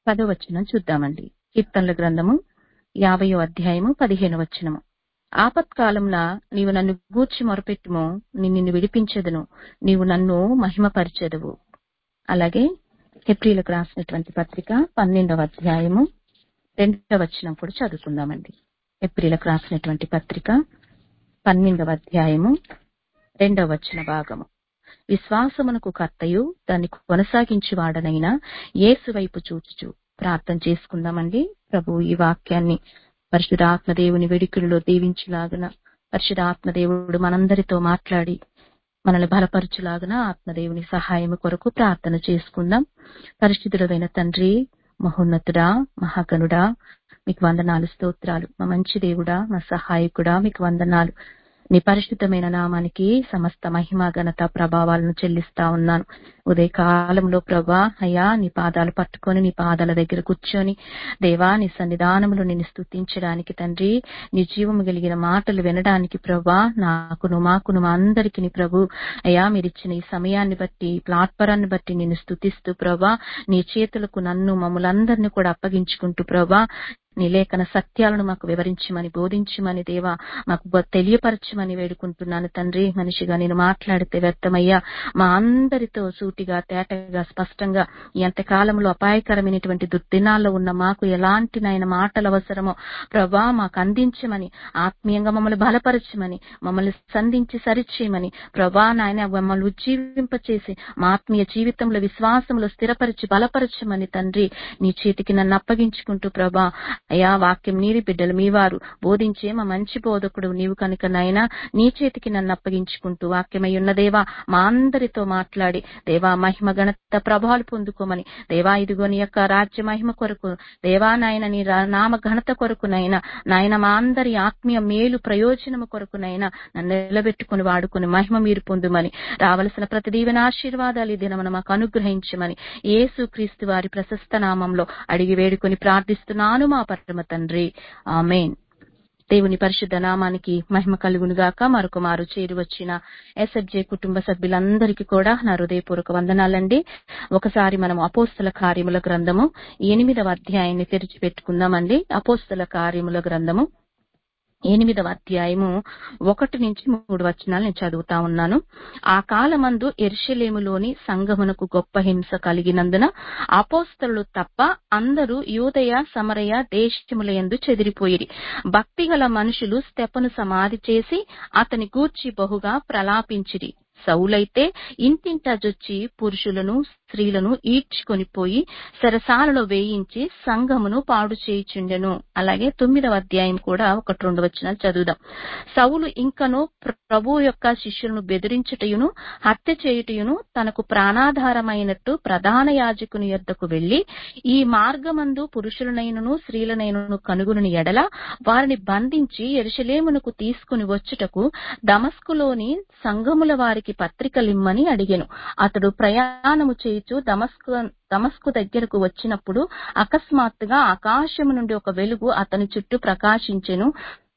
పదో వచనం చూద్దామండి కీర్తనల గ్రంథము యాభయో అధ్యాయము పదిహేను వచనము ఆపత్కాలంన నీవు నన్ను గూర్చి మొరపెట్టుము నేను నిన్ను విడిపించదును నీవు నన్ను మహిమపరచెదవు అలాగే హెబ్రిలకు రాసినటువంటి పత్రిక పన్నెండవ అధ్యాయము రెండవ వచనం కూడా చదువుకుందామండి ఏప్రిలకు రాసినటువంటి పత్రిక పన్నెండవ అధ్యాయము రెండవ వచన భాగము విశ్వాసమునకు కర్తయు దాన్ని కొనసాగించువాడనైనా యేసు వైపు చూచుచు ప్రార్థన చేసుకుందామండి ప్రభు ఈ వాక్యాన్ని పరిశుధాత్మ దేవుని వెడికులలో దీవించులాగున పరిశుధాత్మ దేవుడు మనందరితో మాట్లాడి మనల్ని బలపరచులాగున ఆత్మదేవుని సహాయం కొరకు ప్రార్థన చేసుకుందాం పరిశుద్ధుడైన తండ్రి మహోన్నతుడా మహాగణుడా మీకు వందనాలు స్తోత్రాలు మా మంచి దేవుడా మా సహాయకుడా మీకు వందనాలు నీ పరిశుద్ధమైన నామానికి సమస్త మహిమ ఘనత ప్రభావాలను చెల్లిస్తా ఉన్నాను ఉదయ కాలంలో ప్రభా అయ్యా నీ పాదాలు పట్టుకొని నీ పాదాల దగ్గర కూర్చొని దేవా నీ సన్నిధానములు నిన్ను స్తుతించడానికి తండ్రి నీ జీవము కలిగిన మాటలు వినడానికి ప్రభా నాకును మాకును మా అందరికి నీ ప్రభు అయ్యా మీరు ఇచ్చిన ఈ సమయాన్ని బట్టి ప్లాట్ఫారాన్ని బట్టి నిన్ను స్తుతిస్తూ ప్రభా నీ చేతులకు నన్ను మమ్మలందరినీ కూడా అప్పగించుకుంటూ ప్రభా నీ లేఖన సత్యాలను మాకు వివరించమని బోధించమని దేవా మాకు తెలియపరచమని వేడుకుంటున్నాను తండ్రి మనిషిగా నేను మాట్లాడితే వ్యర్థమయ్యా మా అందరితో సూటిగా తేటగా స్పష్టంగా ఎంతకాలంలో అపాయకరమైనటువంటి దుర్దినాల్లో ఉన్న మాకు ఎలాంటి నాయన మాటలు అవసరమో ప్రభా మాకు అందించమని ఆత్మీయంగా మమ్మల్ని బలపరచమని మమ్మల్ని సంధించి సరిచేయమని ప్రభా నాయన మమ్మల్ని ఉజ్జీవింపచేసి మా ఆత్మీయ జీవితంలో విశ్వాసంలో స్థిరపరిచి బలపరచమని తండ్రి నీ చేతికి నన్ను అప్పగించుకుంటూ ప్రభా అయా వాక్యం నీరి బిడ్డలు మీ వారు బోధించే మా మంచి బోధకుడు నీవు కనుక నాయన నీ చేతికి నన్ను అప్పగించుకుంటూ వాక్యమై ఉన్న దేవా మా అందరితో మాట్లాడి దేవా మహిమ ఘనత ప్రభావాలు పొందుకోమని దేవా ఇదిగో నీ యొక్క రాజ్య మహిమ కొరకు దేవా నాయన నీ నామ ఘనత కొరకు నైనా నాయన మా అందరి ఆత్మీయ మేలు ప్రయోజనము కొరకు నైనా నన్ను నిలబెట్టుకుని వాడుకుని మహిమ మీరు పొందుమని రావలసిన ప్రతి దీవెన ఆశీర్వాదాలు ఈ దినమున మాకు అనుగ్రహించమని యేసు క్రీస్తు వారి ప్రశస్త నామంలో అడిగి వేడుకొని ప్రార్థిస్తున్నాను మా పరమ తండ్రి ఆమెన్ దేవుని పరిశుద్ధ నామానికి మహిమ కలుగును గాక మరొక మారు చేరి వచ్చిన ఎస్ఎఫ్జే కుటుంబ సభ్యులందరికీ కూడా నా హృదయపూర్వక వందనాలండి ఒకసారి మనం అపోస్తల కార్యముల గ్రంథము ఎనిమిదవ అధ్యాయాన్ని తెరిచిపెట్టుకుందామండి అపోస్తల కార్యముల గ్రంథము ఎనిమిదవ అధ్యాయము ఒకటి నుంచి మూడు వచనాలు నేను చదువుతా ఉన్నాను ఆ కాలమందు ఎర్షలేములోని సంగమునకు గొప్ప హింస కలిగినందున అపోస్తలు తప్ప అందరూ యూదయ సమరయ దేశముల ఎందు చెదిరిపోయిరి భక్తిగల మనుషులు steppను సమాధి చేసి అతని గూర్చి బహుగా ప్రలాపించిరి సౌలైతే ఇంటింటా జొచ్చి పురుషులను స్త్రీలను ఈడ్చుకొని పోయి సరసాలలో వేయించి సంఘమును పాడు చేయుచుండెను అలాగే తొమ్మిదవ అధ్యాయం కూడా ఒకటి రెండు వచనాలు చదువుదాం సౌలు ఇంకను ప్రభు యొక్క శిష్యులను బెదిరించుటయును హత్య చేయుటయును తనకు ప్రాణాధారమైనట్టు ప్రధాన యాజకుని యొద్దకు వెళ్లి ఈ మార్గమందు పురుషులనైనను స్త్రీలనైనను కనుగొని ఎడల వారిని బంధించి ఎరుషలేమునకు తీసుకుని వచ్చుటకు దమస్కులోని సంఘముల వారికి పత్రికలిమ్మని అడిగెను అతడు ప్రయాణము చేయుచు దమస్కు దమస్కు దగ్గరకు వచ్చినప్పుడు అకస్మాత్తుగా ఆకాశము నుండి ఒక వెలుగు అతని చుట్టూ ప్రకాశించెను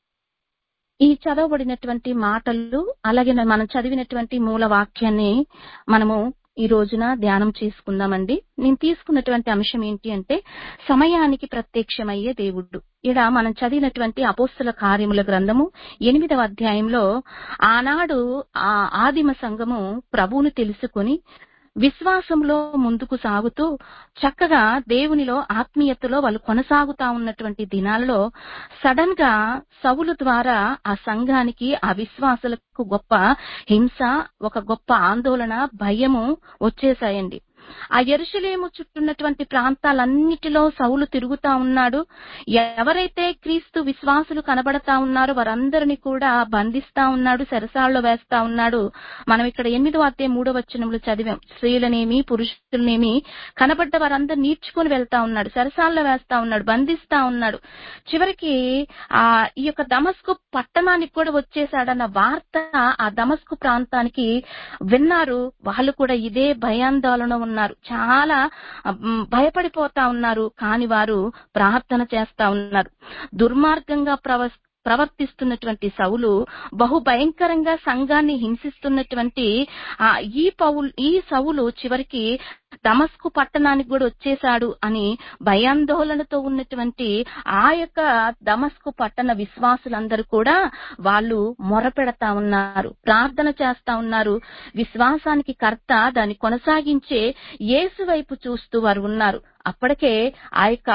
ఈ చదవబడినటువంటి మాటలు అలాగే మనం చదివినటువంటి మూల వాక్యాన్ని మనము ఈ రోజున ధ్యానం చేసుకుందామండి నేను తీసుకున్నటువంటి అంశం ఏంటి అంటే సమయానికి ప్రత్యక్షమయ్యే దేవుడు ఇడ మనం చదివినటువంటి అపోస్తుల కార్యముల గ్రంథము ఎనిమిదవ అధ్యాయంలో ఆనాడు ఆ ఆదిమ సంఘము ప్రభువును తెలుసుకొని విశ్వాసంలో ముందుకు సాగుతూ చక్కగా దేవునిలో ఆత్మీయతలో వాళ్ళు కొనసాగుతా ఉన్నటువంటి దినాలలో సడన్ గా సవులు ద్వారా ఆ సంఘానికి ఆ విశ్వాసులకు గొప్ప హింస ఒక గొప్ప ఆందోళన భయము వచ్చేసాయండి ఆ ఎరుసలేము చుట్టున్నటువంటి ప్రాంతాలన్నిటిలో సౌలు తిరుగుతా ఉన్నాడు ఎవరైతే క్రీస్తు విశ్వాసులు కనబడతా ఉన్నారో వారందరినీ కూడా బంధిస్తా ఉన్నాడు సరసాల్లో వేస్తా ఉన్నాడు మనం ఇక్కడ ఎనిమిదో అధ్యాయం మూడో వచనంలో చదివాం స్త్రీలనేమి పురుషులనేమి కనబడ్డ వారందరూ నీడ్చుకొని వెళ్తా ఉన్నాడు సరసాల్లో వేస్తా ఉన్నాడు బంధిస్తా ఉన్నాడు చివరికి ఆ ఈ యొక్క దమస్కు పట్టణానికి కూడా వచ్చేసాడన్న వార్త ఆ దమస్కు ప్రాంతానికి విన్నారు వాళ్ళు కూడా ఇదే భయాందోళన ఉన్నారు చాలా మ్, భయపడిపోతా ఉన్నారు కాని వారు ప్రార్థన చేస్తా ఉన్నారు దుర్మార్గంగా ప్రవ ప్రవర్తిస్తున్నటువంటి సౌలు బహు భయంకరంగా సంఘాన్ని హింసిస్తున్నటువంటి ఆ ఈ పౌలు ఈ సౌలు చివరికి దమస్కు పట్టణానికి కూడా వచ్చేశాడు అని భయాందోళనతో ఉన్నటువంటి ఆ యొక్క దమస్కు పట్టణ విశ్వాసులందరూ కూడా వాళ్ళు మొరపెడతా ఉన్నారు ప్రార్థన చేస్తా ఉన్నారు విశ్వాసానికి కర్త దాన్ని కొనసాగించే యేసు వైపు చూస్తూ వారు ఉన్నారు అప్పటికే ఆ యొక్క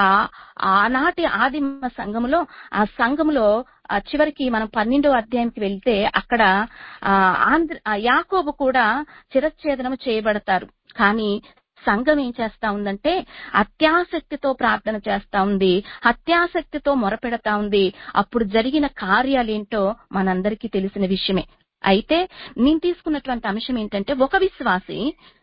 ఆనాటి ఆదిమ సంఘములో ఆ సంఘములో ఆ చివరికి మనం పన్నెండో అధ్యాయంకి వెళ్తే అక్కడ ఆ ఆంధ్ర ఆ యాకోబు కూడా చిరచ్ఛేదనం చేయబడతారు కానీ సంఘం ఏం చేస్తా ఉందంటే అత్యాసక్తితో ప్రార్థన చేస్తా ఉంది అత్యాసక్తితో మొరపెడతా ఉంది అప్పుడు జరిగిన కార్యాలేంటో మనందరికీ తెలిసిన విషయమే అయితే నేను తీసుకున్నటువంటి అంశం ఏంటంటే ఒక విశ్వాసి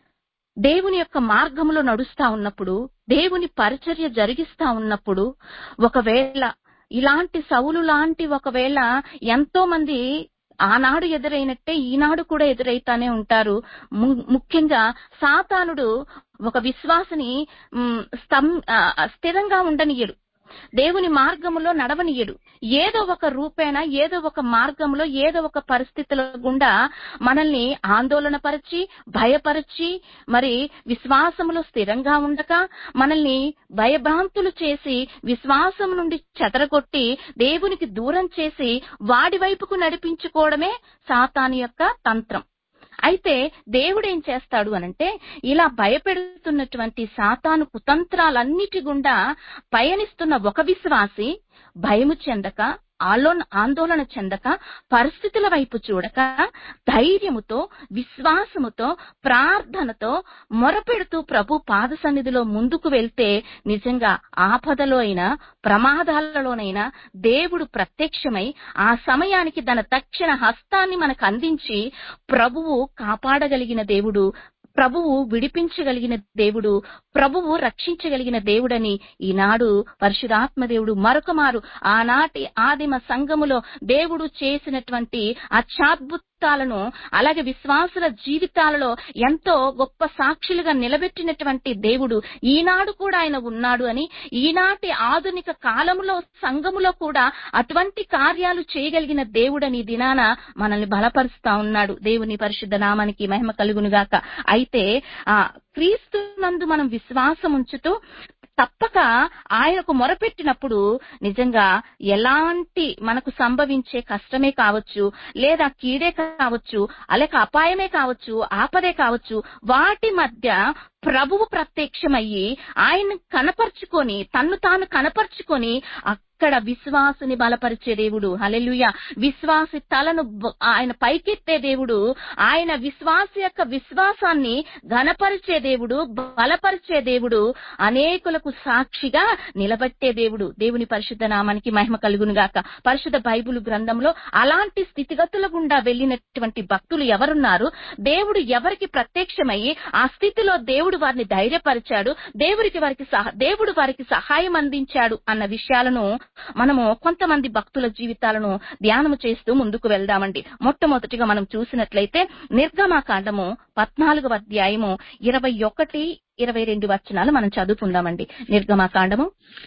దేవుని యొక్క మార్గంలో నడుస్తా ఉన్నప్పుడు దేవుని పరిచర్య జరిగిస్తా ఉన్నప్పుడు ఒకవేళ ఇలాంటి సౌలు లాంటి ఒకవేళ ఎంతో మంది ఆనాడు ఎదురైనట్టే ఈనాడు కూడా ఎదురైతానే ఉంటారు ము- ముఖ్యంగా సాతానుడు ఒక విశ్వాసిని మ్, స్తం ఆ, స్థిరంగా ఉండనియడు దేవుని మార్గములో నడవనియడు ఏదో ఒక రూపేణ ఏదో ఒక మార్గంలో ఏదో ఒక పరిస్థితుల గుండా మనల్ని ఆందోళన పరిచి భయపరిచి మరి విశ్వాసములో స్థిరంగా ఉండక మనల్ని భయభ్రాంతులు చేసి విశ్వాసం నుండి చెదరగొట్టి దేవునికి దూరం చేసి వాడి వైపుకు నడిపించుకోవడమే సాతాను యొక్క తంత్రం అయితే దేవుడు ఏం చేస్తాడు అనంటే ఇలా భయపెడుతున్నటువంటి సాతాను కుతంత్రాలన్నిటి గుండా పయనిస్తున్న ఒక విశ్వాసి భయము చెందక ఆలో ఆందోళన చెందక పరిస్థితుల వైపు చూడక ధైర్యముతో విశ్వాసముతో ప్రార్థనతో మొరపెడుతూ ప్రభు పాద సన్నిధిలో ముందుకు వెళ్తే నిజంగా ఆపదలో అయినా ప్రమాదాలలోనైనా దేవుడు ప్రత్యక్షమై ఆ సమయానికి తన తక్షణ హస్తాన్ని మనకు అందించి ప్రభువు కాపాడగలిగిన దేవుడు ప్రభువు విడిపించగలిగిన దేవుడు ప్రభువు రక్షించగలిగిన దేవుడని ఈనాడు పరిశుధాత్మ దేవుడు మరొక మారు ఆనాటి ఆదిమ సంఘములో దేవుడు చేసినటువంటి అత్యాద్భుతాలను అలాగే విశ్వాసుల జీవితాలలో ఎంతో గొప్ప సాక్షులుగా నిలబెట్టినటువంటి దేవుడు ఈనాడు కూడా ఆయన ఉన్నాడు అని ఈనాటి ఆధునిక కాలంలో సంఘములో కూడా అటువంటి కార్యాలు చేయగలిగిన దేవుడని ఈ దినాన మనల్ని బలపరుస్తా ఉన్నాడు దేవుని పరిశుద్ధ నామానికి మహిమ కలుగునుగాక అయితే ఆ క్రీస్తు నందు మనం విశ్వాసం ఉంచుతూ తప్పక ఆయనకు మొరపెట్టినప్పుడు నిజంగా ఎలాంటి మనకు సంభవించే కష్టమే కావచ్చు లేదా కీడే కావచ్చు అలాగే అపాయమే కావచ్చు ఆపదే కావచ్చు వాటి మధ్య ప్రభువు ప్రత్యక్షమయ్యి ఆయన కనపరుచుకొని తన్ను తాను కనపరుచుకొని అక్కడ విశ్వాసుని బలపరిచే దేవుడు హల్లెలూయా విశ్వాసి తలను బ- ఆయన పైకెత్తే దేవుడు ఆయన విశ్వాస యొక్క విశ్వాసాన్ని ఘనపరిచే దేవుడు బలపరిచే దేవుడు అనేకులకు సాక్షిగా నిలబెట్టే దేవుడు దేవుని పరిశుద్ధ నామానికి మహిమ కలుగును గాక పరిశుద్ధ బైబిల్ గ్రంథంలో అలాంటి స్థితిగతుల గుండా వెళ్ళినటువంటి భక్తులు ఎవరున్నారు దేవుడు ఎవరికి ప్రత్యక్షమయ్యి ఆ స్థితిలో దేవుడు వారిని ధైర్యపరిచాడు దేవుడికి వారికి సహ- దేవుడు వారికి సహాయం అందించాడు అన్న విషయాలను మనము కొంతమంది భక్తుల జీవితాలను ధ్యానము చేస్తూ ముందుకు వెళ్దామండి మొట్టమొదటిగా మనం చూసినట్లయితే నిర్గమాకాండము పద్నాలుగవ అధ్యాయము ఇరవై ఒకటి ఇరవై రెండు వచనాలు మనం చదువుకుందామండి నిర్గమాకాండము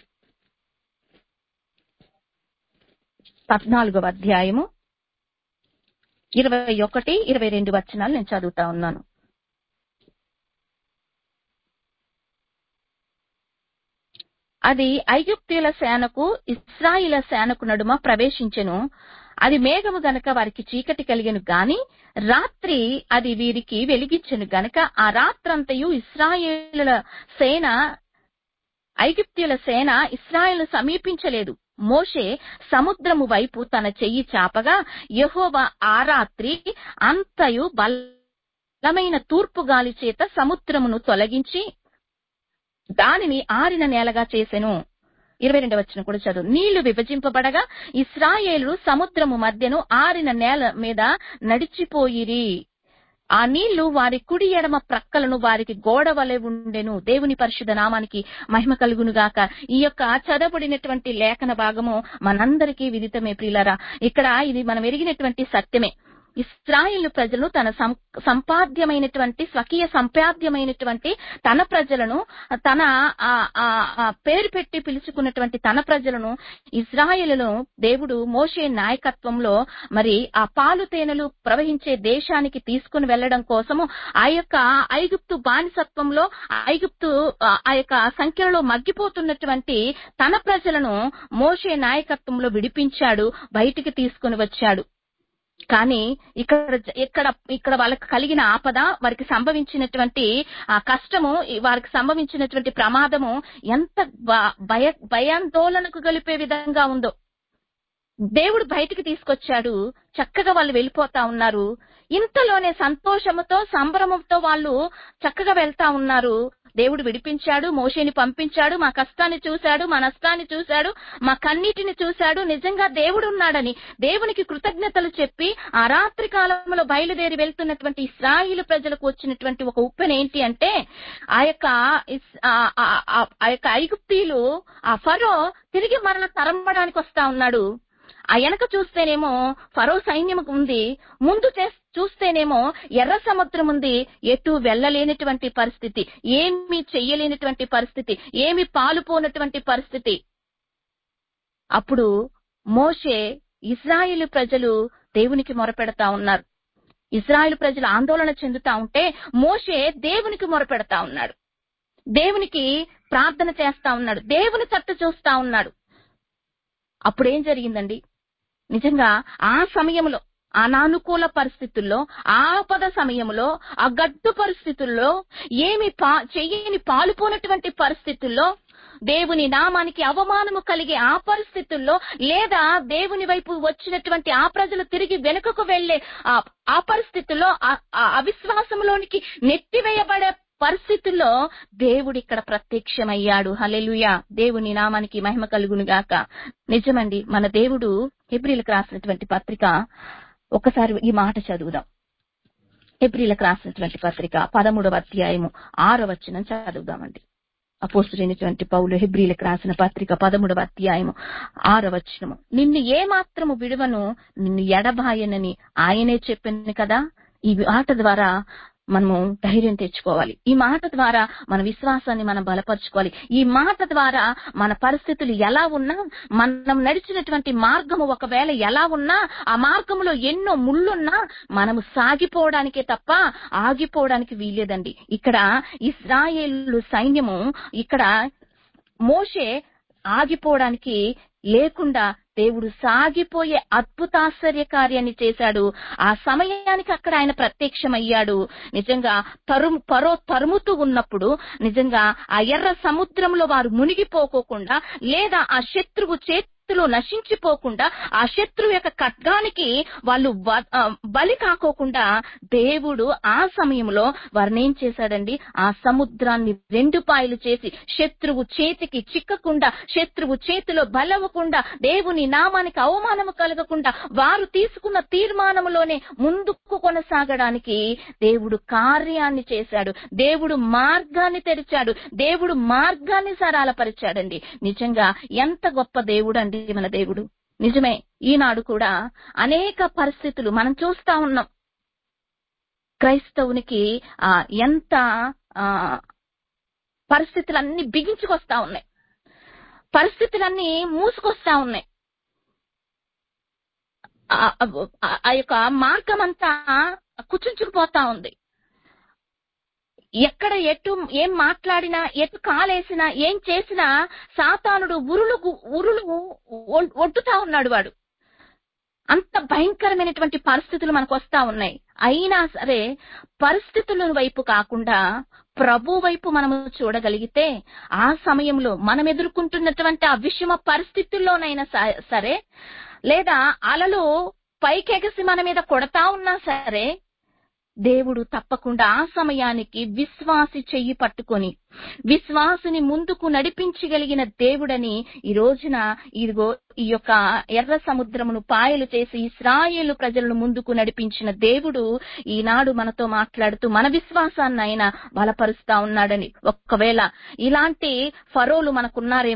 పద్నాలుగవ అధ్యాయము ఇరవై ఒకటి ఇరవై రెండు వచనాలు నేను చదువుతా ఉన్నాను అది ఐగుప్తీయుల సేనకు ఇస్రాయిల సేనకు నడుమ ప్రవేశించెను అది మేఘము గనక వారికి చీకటి కలిగెను గాని రాత్రి అది వీరికి వెలిగించెను గనక ఆ రాత్రంతయు ఇస్రాయేలుల సేన ఐగుప్తీయుల సేన ఇస్రాయేల్ సమీపించలేదు మోషే సముద్రము వైపు తన చెయ్యి చాపగా యెహోవా ఆ రాత్రి అంతయు బలమైన తూర్పు గాలి చేత సముద్రమును తొలగించి దానిని ఆరిన నేలగా చేసెను ఇరవై రెండవ వచ్చిన కూడా చదువు నీళ్లు విభజింపబడగా ఇస్రాయేలు సముద్రము మధ్యను ఆరిన నేల మీద నడిచిపోయిరి ఆ నీళ్లు వారి కుడి ఎడమ ప్రక్కలను వారికి గోడ వలె ఉండెను దేవుని పరిశుద్ధ నామానికి మహిమ కలుగునుగాక ఈ యొక్క చదవబడినటువంటి లేఖన భాగము మనందరికీ విదితమే ప్రియులరా ఇక్కడ ఇది మనం ఎరిగినటువంటి సత్యమే ఇస్రాయేల్ ప్రజలను తన సం- సంపాద్యమైనటువంటి స్వకీయ సంపాద్యమైనటువంటి తన ప్రజలను తన ఆ, ఆ, ఆ పేరు పెట్టి పిలుచుకున్నటువంటి తన ప్రజలను ఇజ్రాయేలును దేవుడు మోషే నాయకత్వంలో మరి ఆ పాలు తేనెలు ప్రవహించే దేశానికి తీసుకుని వెళ్లడం కోసము ఆ యొక్క ఐగుప్తు బానిసత్వంలో ఐగుప్తు ఆ ఆ యొక్క సంఖ్యలో మగ్గిపోతున్నటువంటి తన ప్రజలను మోషే నాయకత్వంలో విడిపించాడు బయటికి తీసుకుని వచ్చాడు కానీ ఇక్కడ ఇక్కడ ఇక్కడ వాళ్ళకి కలిగిన ఆపద వారికి సంభవించినటువంటి ఆ కష్టము ఈ వారికి సంభవించినటువంటి ప్రమాదము ఎంత బ- భయ భయాందోళనకు గలిపే విధంగా ఉందో దేవుడు బయటికి తీసుకొచ్చాడు చక్కగా వాళ్ళు వెళ్ళిపోతా ఉన్నారు ఇంతలోనే సంతోషముతో సంభ్రమంతో వాళ్ళు చక్కగా వెళ్తా ఉన్నారు దేవుడు విడిపించాడు మోషేని పంపించాడు మా కష్టాన్ని చూశాడు మా నష్టాన్ని చూశాడు మా కన్నీటిని చూశాడు నిజంగా దేవుడు ఉన్నాడని దేవునికి కృతజ్ఞతలు చెప్పి ఆ రాత్రి కాలంలో బయలుదేరి వెళ్తున్నటువంటి ఇస్రాయిల్ ప్రజలకు వచ్చినటువంటి ఒక ఉప్పెన ఏంటి అంటే ఆ యొక్క ఇస్- ఆ- ఆ- ఆ- ఆ యొక్క ఐగుప్తీయులు ఆ ఫరో తిరిగి మరల తరమడానికి వస్తా ఉన్నాడు ఆ వెనక చూస్తేనేమో ఫరో సైన్యం ఉంది ముందు చేస్- చూస్తేనేమో ఎర్ర సముద్రం ఉంది ఎటు వెళ్ళలేనటువంటి పరిస్థితి ఏమి చెయ్యలేనటువంటి పరిస్థితి ఏమి పాలుపోనటువంటి పరిస్థితి అప్పుడు మోషే ఇజ్రాయేలు ప్రజలు దేవునికి మొరపెడతా ఉన్నారు ఇజ్రాయేల్ ప్రజలు ఆందోళన చెందుతా ఉంటే మోషే దేవునికి మొరపెడతా ఉన్నాడు దేవునికి ప్రార్థన చేస్తా ఉన్నాడు దేవుని తట్టు చూస్తా ఉన్నాడు అప్పుడేం జరిగిందండి నిజంగా ఆ సమయంలో అనానుకూల పరిస్థితుల్లో ఆపద సమయంలో ఆ గడ్డు పరిస్థితుల్లో ఏమి పా చెయ్యని పాలుపోనటువంటి పరిస్థితుల్లో దేవుని నామానికి అవమానము కలిగే ఆ పరిస్థితుల్లో లేదా దేవుని వైపు వచ్చినటువంటి ఆ ప్రజలు తిరిగి వెనుకకు వెళ్లే ఆ ఆ పరిస్థితుల్లో ఆ- ఆ అవిశ్వాసంలోనికి నెట్టివేయబడే పరిస్థితుల్లో దేవుడు ఇక్కడ ప్రత్యక్షమయ్యాడు హల్లెలూయా దేవుని నామానికి మహిమ కలుగును గాక నిజమండి మన దేవుడు హెబ్రిలకు రాసినటువంటి పత్రిక ఒకసారి ఈ మాట చదువుదాం హెబ్రిలకు రాసినటువంటి పత్రిక పదమూడవ అధ్యాయము ఆరో వచనం చదువుదామండి అపోస్తుడైనటువంటి పౌలు హెబ్రిలకు రాసిన పత్రిక పదమూడవ అధ్యాయము ఆరో వచనము నిన్ను ఏ మాత్రము విడువను నిన్ను ఎడబాయనని ఆయనే చెప్పింది కదా ఈ మాట ద్వారా మనము ధైర్యం తెచ్చుకోవాలి ఈ మాట ద్వారా మన విశ్వాసాన్ని మనం బలపరుచుకోవాలి ఈ మాట ద్వారా మన పరిస్థితులు ఎలా ఉన్నా మనం నడిచినటువంటి మార్గము ఒకవేళ ఎలా ఉన్నా ఆ మార్గంలో ఎన్నో ముళ్ళున్నా మనము సాగిపోవడానికే తప్ప ఆగిపోవడానికి వీల్లేదండి ఇక్కడ ఇస్రాయేలు సైన్యము ఇక్కడ మోషే ఆగిపోవడానికి లేకుండా దేవుడు సాగిపోయే అద్భుతాశ్చర్య కార్యాన్ని చేశాడు ఆ సమయానికి అక్కడ ఆయన ప్రత్యక్షమయ్యాడు నిజంగా తరుము పరో తరుముతూ ఉన్నప్పుడు నిజంగా ఆ ఎర్ర సముద్రంలో వారు మునిగిపోకోకుండా లేదా ఆ శత్రువు చేతిలో నశించిపోకుండా ఆ శత్రువు యొక్క ఖడ్గానికి వాళ్ళు వ- ఆ, బలి కాకోకుండా దేవుడు ఆ సమయంలో వారిని ఏం చేశాడండి ఆ సముద్రాన్ని రెండు పాయలు చేసి శత్రువు చేతికి చిక్కకుండా శత్రువు చేతిలో బలవకుండా దేవుని నామానికి అవమానము కలగకుండా వారు తీసుకున్న తీర్మానములోనే ముందుకు కొనసాగడానికి దేవుడు కార్యాన్ని చేశాడు దేవుడు మార్గాన్ని తెరిచాడు దేవుడు మార్గాన్ని సరళపరిచాడండి నిజంగా ఎంత గొప్ప దేవుడు అండి మన దేవుడు నిజమే ఈనాడు కూడా అనేక పరిస్థితులు మనం చూస్తా ఉన్నాం క్రైస్తవునికి ఆ ఎంత ఆ పరిస్థితులన్నీ బిగించుకొస్తా ఉన్నాయి పరిస్థితులన్నీ మూసుకొస్తా ఉన్నాయి ఆ- ఆ- ఆ యొక్క మార్గం అంతా కుచించుకుపోతా ఉంది ఎక్కడ ఎటు ఏం మాట్లాడినా ఎటు కాలేసినా ఏం చేసినా సాతానుడు ఉరులు గు- ఉరులు ఒ- ఒడ్డుతా ఉన్నాడు వాడు అంత భయంకరమైనటువంటి పరిస్థితులు మనకు వస్తా ఉన్నాయి అయినా సరే పరిస్థితుల వైపు కాకుండా ప్రభు వైపు మనము చూడగలిగితే ఆ సమయంలో మనం ఎదుర్కొంటున్నటువంటి ఆ విషమ పరిస్థితుల్లోనైనా స- సరే లేదా అలలు పైకెగసి మన మీద కొడతా ఉన్నా సరే దేవుడు తప్పకుండా ఆ సమయానికి విశ్వాసి చెయ్యి పట్టుకొని విశ్వాసుని ముందుకు నడిపించగలిగిన దేవుడని ఈ రోజున ఇదిగో ఈ యొక్క ఎర్ర సముద్రమును పాయలు చేసి ఇస్రాయేలు ప్రజలను ముందుకు నడిపించిన దేవుడు ఈనాడు మనతో మాట్లాడుతూ మన విశ్వాసాన్ని ఆయన బలపరుస్తా ఉన్నాడని ఒక్కవేళ ఇలాంటి ఫరోలు మనకున్నారేమో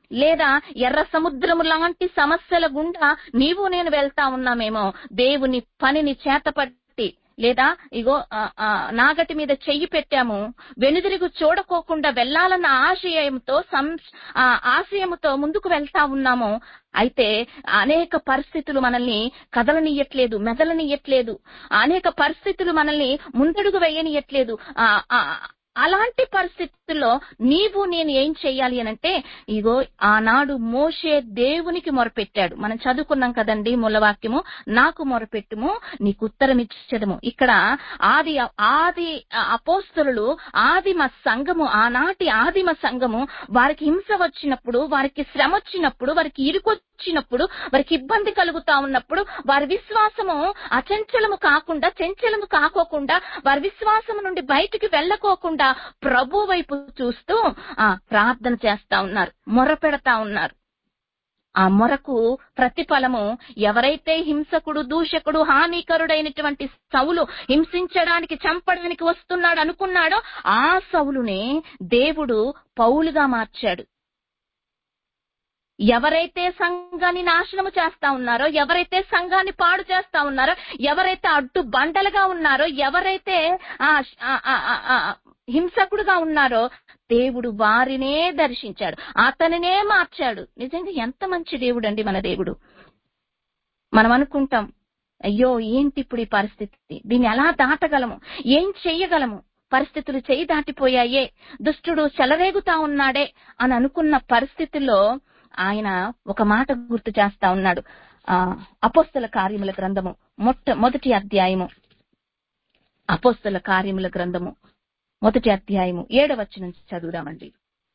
లేదా ఎర్ర సముద్రము లాంటి సమస్యల గుండా నీవు నేను వెళ్తా ఉన్నామేమో దేవుని పనిని చేతపట్టి లేదా ఇగో ఆ, ఆ, నాగటి మీద చెయ్యి పెట్టాము వెనుదిరుగు చూడకోకుండా వెళ్ళాలన్న ఆశయంతో సం- ఆ, ఆశయముతో ముందుకు వెళ్తా ఉన్నాము అయితే అనేక పరిస్థితులు మనల్ని కదలనియట్లేదు మెదలనియట్లేదు అనేక పరిస్థితులు మనల్ని ముందడుగు వేయనియట్లేదు ఆ, ఆ, అలాంటి పరిస్థితుల్లో నీవు నేను ఏం చెయ్యాలి అనంటే ఇగో ఆనాడు మోషే దేవునికి మొరపెట్టాడు మనం చదువుకున్నాం కదండి మూలవాక్యము నాకు మొరపెట్టుము నీకు ఉత్తరం ఇచ్చదము ఇక్కడ ఆది ఆది అపోస్తలు ఆదిమ సంఘము ఆనాటి ఆదిమ సంఘము వారికి హింస వచ్చినప్పుడు వారికి శ్రమ వచ్చినప్పుడు వారికి ఇరుకొచ్చినప్పుడు వారికి ఇబ్బంది కలుగుతా ఉన్నప్పుడు వారి విశ్వాసము అచంచలము కాకుండా చంచలము కాకోకుండా వారి విశ్వాసము నుండి బయటికి వెళ్ళకోకుండా ప్రభు వైపు చూస్తూ ఆ ప్రార్థన చేస్తా ఉన్నారు మొర పెడతా ఉన్నారు ఆ మొరకు ప్రతిఫలము ఎవరైతే హింసకుడు దూషకుడు హానికరుడైనటువంటి సౌలు హింసించడానికి చంపడానికి వస్తున్నాడు అనుకున్నాడో ఆ సౌలునే దేవుడు పౌలుగా మార్చాడు ఎవరైతే సంఘాన్ని నాశనము చేస్తా ఉన్నారో ఎవరైతే సంఘాన్ని పాడు చేస్తా ఉన్నారో ఎవరైతే అడ్డు బండలుగా ఉన్నారో ఎవరైతే ఆ ఆ, ఆ, ఆ, ఆ, హింసకుడుగా ఉన్నారో దేవుడు వారినే దర్శించాడు అతనినే మార్చాడు నిజంగా ఎంత మంచి దేవుడు అండి మన దేవుడు మనం అనుకుంటాం అయ్యో ఏంటి ఇప్పుడు ఈ పరిస్థితి దీన్ని ఎలా దాటగలము ఏం చెయ్యగలము పరిస్థితులు చేయి దాటిపోయాయే దుష్టుడు చెలరేగుతా ఉన్నాడే అని అనుకున్న పరిస్థితుల్లో ఆయన ఒక మాట గుర్తు చేస్తా ఉన్నాడు ఆ అపోస్తల కార్యముల గ్రంథము మొట్ట మొదటి అధ్యాయము అపోస్తల కార్యముల గ్రంథము మొదటి అధ్యాయము ఏడవచ్చి నుంచి చదువుదామండి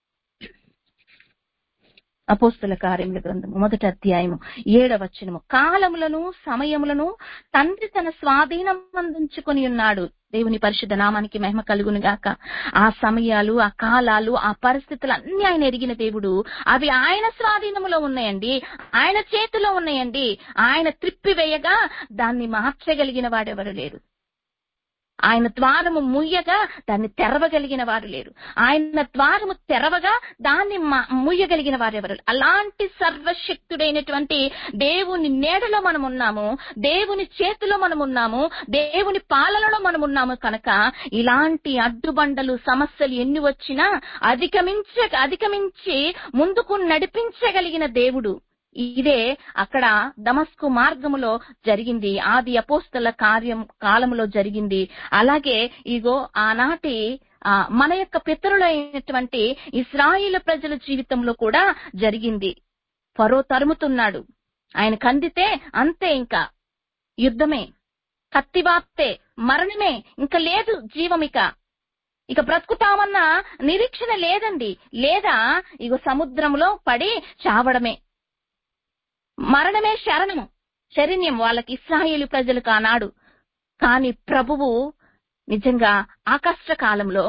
అపోస్తల కార్యముల గ్రంథము మొదటి అధ్యాయము ఏడవచనము కాలములను సమయములను తండ్రి తన స్వాధీనం అందించుకొని ఉన్నాడు దేవుని పరిశుద్ధ నామానికి మహిమ కలుగును గాక ఆ సమయాలు ఆ కాలాలు ఆ పరిస్థితులు అన్ని ఆయన ఎరిగిన దేవుడు అవి ఆయన స్వాధీనములో ఉన్నాయండి ఆయన చేతిలో ఉన్నాయండి ఆయన త్రిప్పివేయగా దాన్ని మార్చగలిగిన వాడెవరు లేరు ఆయన ద్వారము ముయ్యగా దాన్ని తెరవగలిగిన వారు లేరు ఆయన ద్వారము తెరవగా దాన్ని మ- ముయ్యగలిగిన వారెవరు లేరు. అలాంటి సర్వశక్తుడైనటువంటి దేవుని నీడలో మనం ఉన్నాము దేవుని చేతిలో మనం ఉన్నాము దేవుని పాలనలో మనం ఉన్నాము కనుక ఇలాంటి అడ్డుబండలు సమస్యలు ఎన్ని వచ్చినా అధిగమించ అధిగమించి ముందుకు నడిపించగలిగిన దేవుడు ఇదే అక్కడ దమస్కు మార్గములో జరిగింది ఆది అపోస్తల కార్యం కాలములో జరిగింది అలాగే ఇగో ఆనాటి ఆ, మన యొక్క పితరులైనటువంటి ఇస్రాయిల ప్రజల జీవితంలో కూడా జరిగింది ఫరో తరుముతున్నాడు ఆయన కందితే అంతే ఇంకా యుద్ధమే కత్తివాప్తే మరణమే ఇంకా లేదు జీవమిక ఇక బ్రతుకుతామన్న నిరీక్షణ లేదండి లేదా ఇగో సముద్రంలో పడి చావడమే మరణమే శరణము శరణ్యం వాళ్ళకి ఇస్రాయేలు ప్రజలకు ఆనాడు కానీ ప్రభువు నిజంగా ఆ కష్టకాలంలో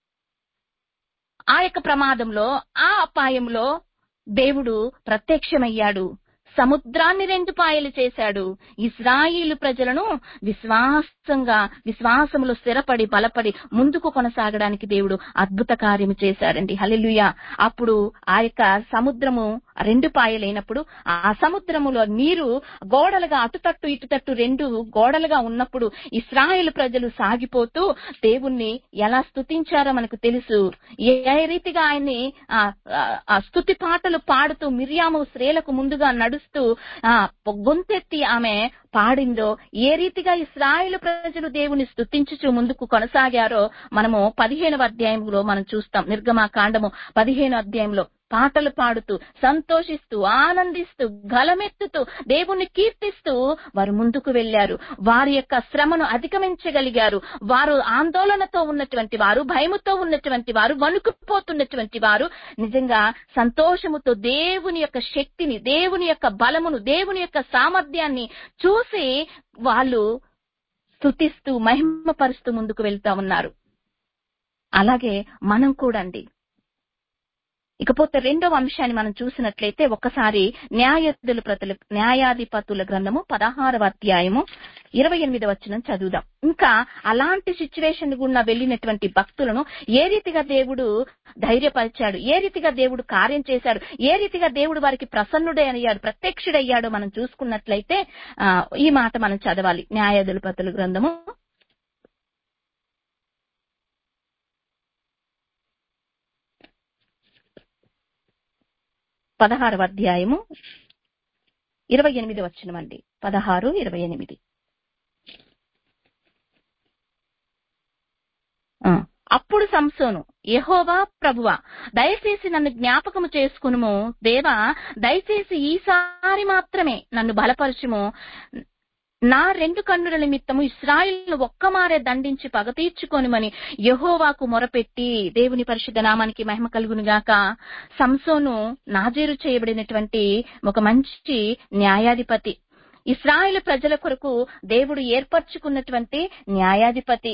ఆ యొక్క ప్రమాదంలో ఆ అపాయంలో దేవుడు ప్రత్యక్షమయ్యాడు సముద్రాన్ని రెండు పాయలు చేశాడు ఇస్రాయిలు ప్రజలను విశ్వాసంగా విశ్వాసములో స్థిరపడి బలపడి ముందుకు కొనసాగడానికి దేవుడు అద్భుత కార్యము చేశాడండి హల్లెలూయా అప్పుడు ఆ యొక్క సముద్రము రెండు పాయలైనప్పుడు ఆ సముద్రములో నీరు గోడలుగా అటుతట్టు ఇటుతట్టు రెండు గోడలుగా ఉన్నప్పుడు ఇస్రాయేల్ ప్రజలు సాగిపోతూ దేవుణ్ణి ఎలా స్తుతించారో మనకు తెలుసు ఏ రీతిగా ఆయన్ని ఆ, ఆ, ఆ స్తుతి పాటలు పాడుతూ మిర్యాము స్త్రీలకు ముందుగా నడుస్తూ ఆ గొంతెత్తి ఆమె పాడిందో ఏ రీతిగా ఇస్రాయేల్ ప్రజలు దేవుని స్తుతించుచు ముందుకు కొనసాగారో మనము పదిహేనవ అధ్యాయంలో మనం చూస్తాం నిర్గమాకాండము పదిహేను అధ్యాయంలో పాటలు పాడుతూ సంతోషిస్తూ ఆనందిస్తూ గలమెత్తుతూ దేవుణ్ణి కీర్తిస్తూ వారు ముందుకు వెళ్లారు వారి యొక్క శ్రమను అధిగమించగలిగారు వారు ఆందోళనతో ఉన్నటువంటి వారు భయముతో ఉన్నటువంటి వారు వణుకుపోతున్నటువంటి వారు నిజంగా సంతోషముతో దేవుని యొక్క శక్తిని దేవుని యొక్క బలమును దేవుని యొక్క సామర్థ్యాన్ని చూసి వాళ్ళు స్తుతిస్తూ మహిమపరుస్తూ ముందుకు వెళ్తా ఉన్నారు అలాగే మనం కూడా అండి ఇకపోతే రెండవ అంశాన్ని మనం చూసినట్లయితే ఒకసారి న్యాయాధిపతుల న్యాయాధిపతుల గ్రంథము పదహారవ అధ్యాయము ఇరవై ఎనిమిది వచనం చదువుదాం ఇంకా అలాంటి సిచ్యువేషన్ గుండా వెళ్ళినటువంటి భక్తులను ఏ రీతిగా దేవుడు ధైర్యపరిచాడు ఏ రీతిగా దేవుడు కార్యం చేశాడు ఏ రీతిగా దేవుడు వారికి ప్రసన్నుడే అయ్యాడు ప్రత్యక్షుడయ్యాడు మనం చూసుకున్నట్లయితే ఆ, ఈ మాట మనం చదవాలి న్యాయాధిపతుల గ్రంథము పదహారవ అధ్యాయము ఇరవై ఎనిమిది వచ్చిన అండి పదహారు ఇరవై ఎనిమిది ఆ, అప్పుడు సంసోను యెహోవా ప్రభువా దయచేసి నన్ను జ్ఞాపకము చేసుకునుము దేవా దయచేసి ఈసారి మాత్రమే నన్ను బలపరచుము నా రెండు కన్నుల నిమిత్తము ఇస్రాయిల్ను ఒక్కమారే దండించి పగ తీర్చుకొనుమని యెహోవాకు మొరపెట్టి దేవుని పరిశుద్ధ నామానికి మహిమ కలుగును గాక సంసోను నాజీరు చేయబడినటువంటి ఒక మంచి న్యాయాధిపతి ఇస్రాయేల్ ప్రజల కొరకు దేవుడు ఏర్పరచుకున్నటువంటి న్యాయాధిపతి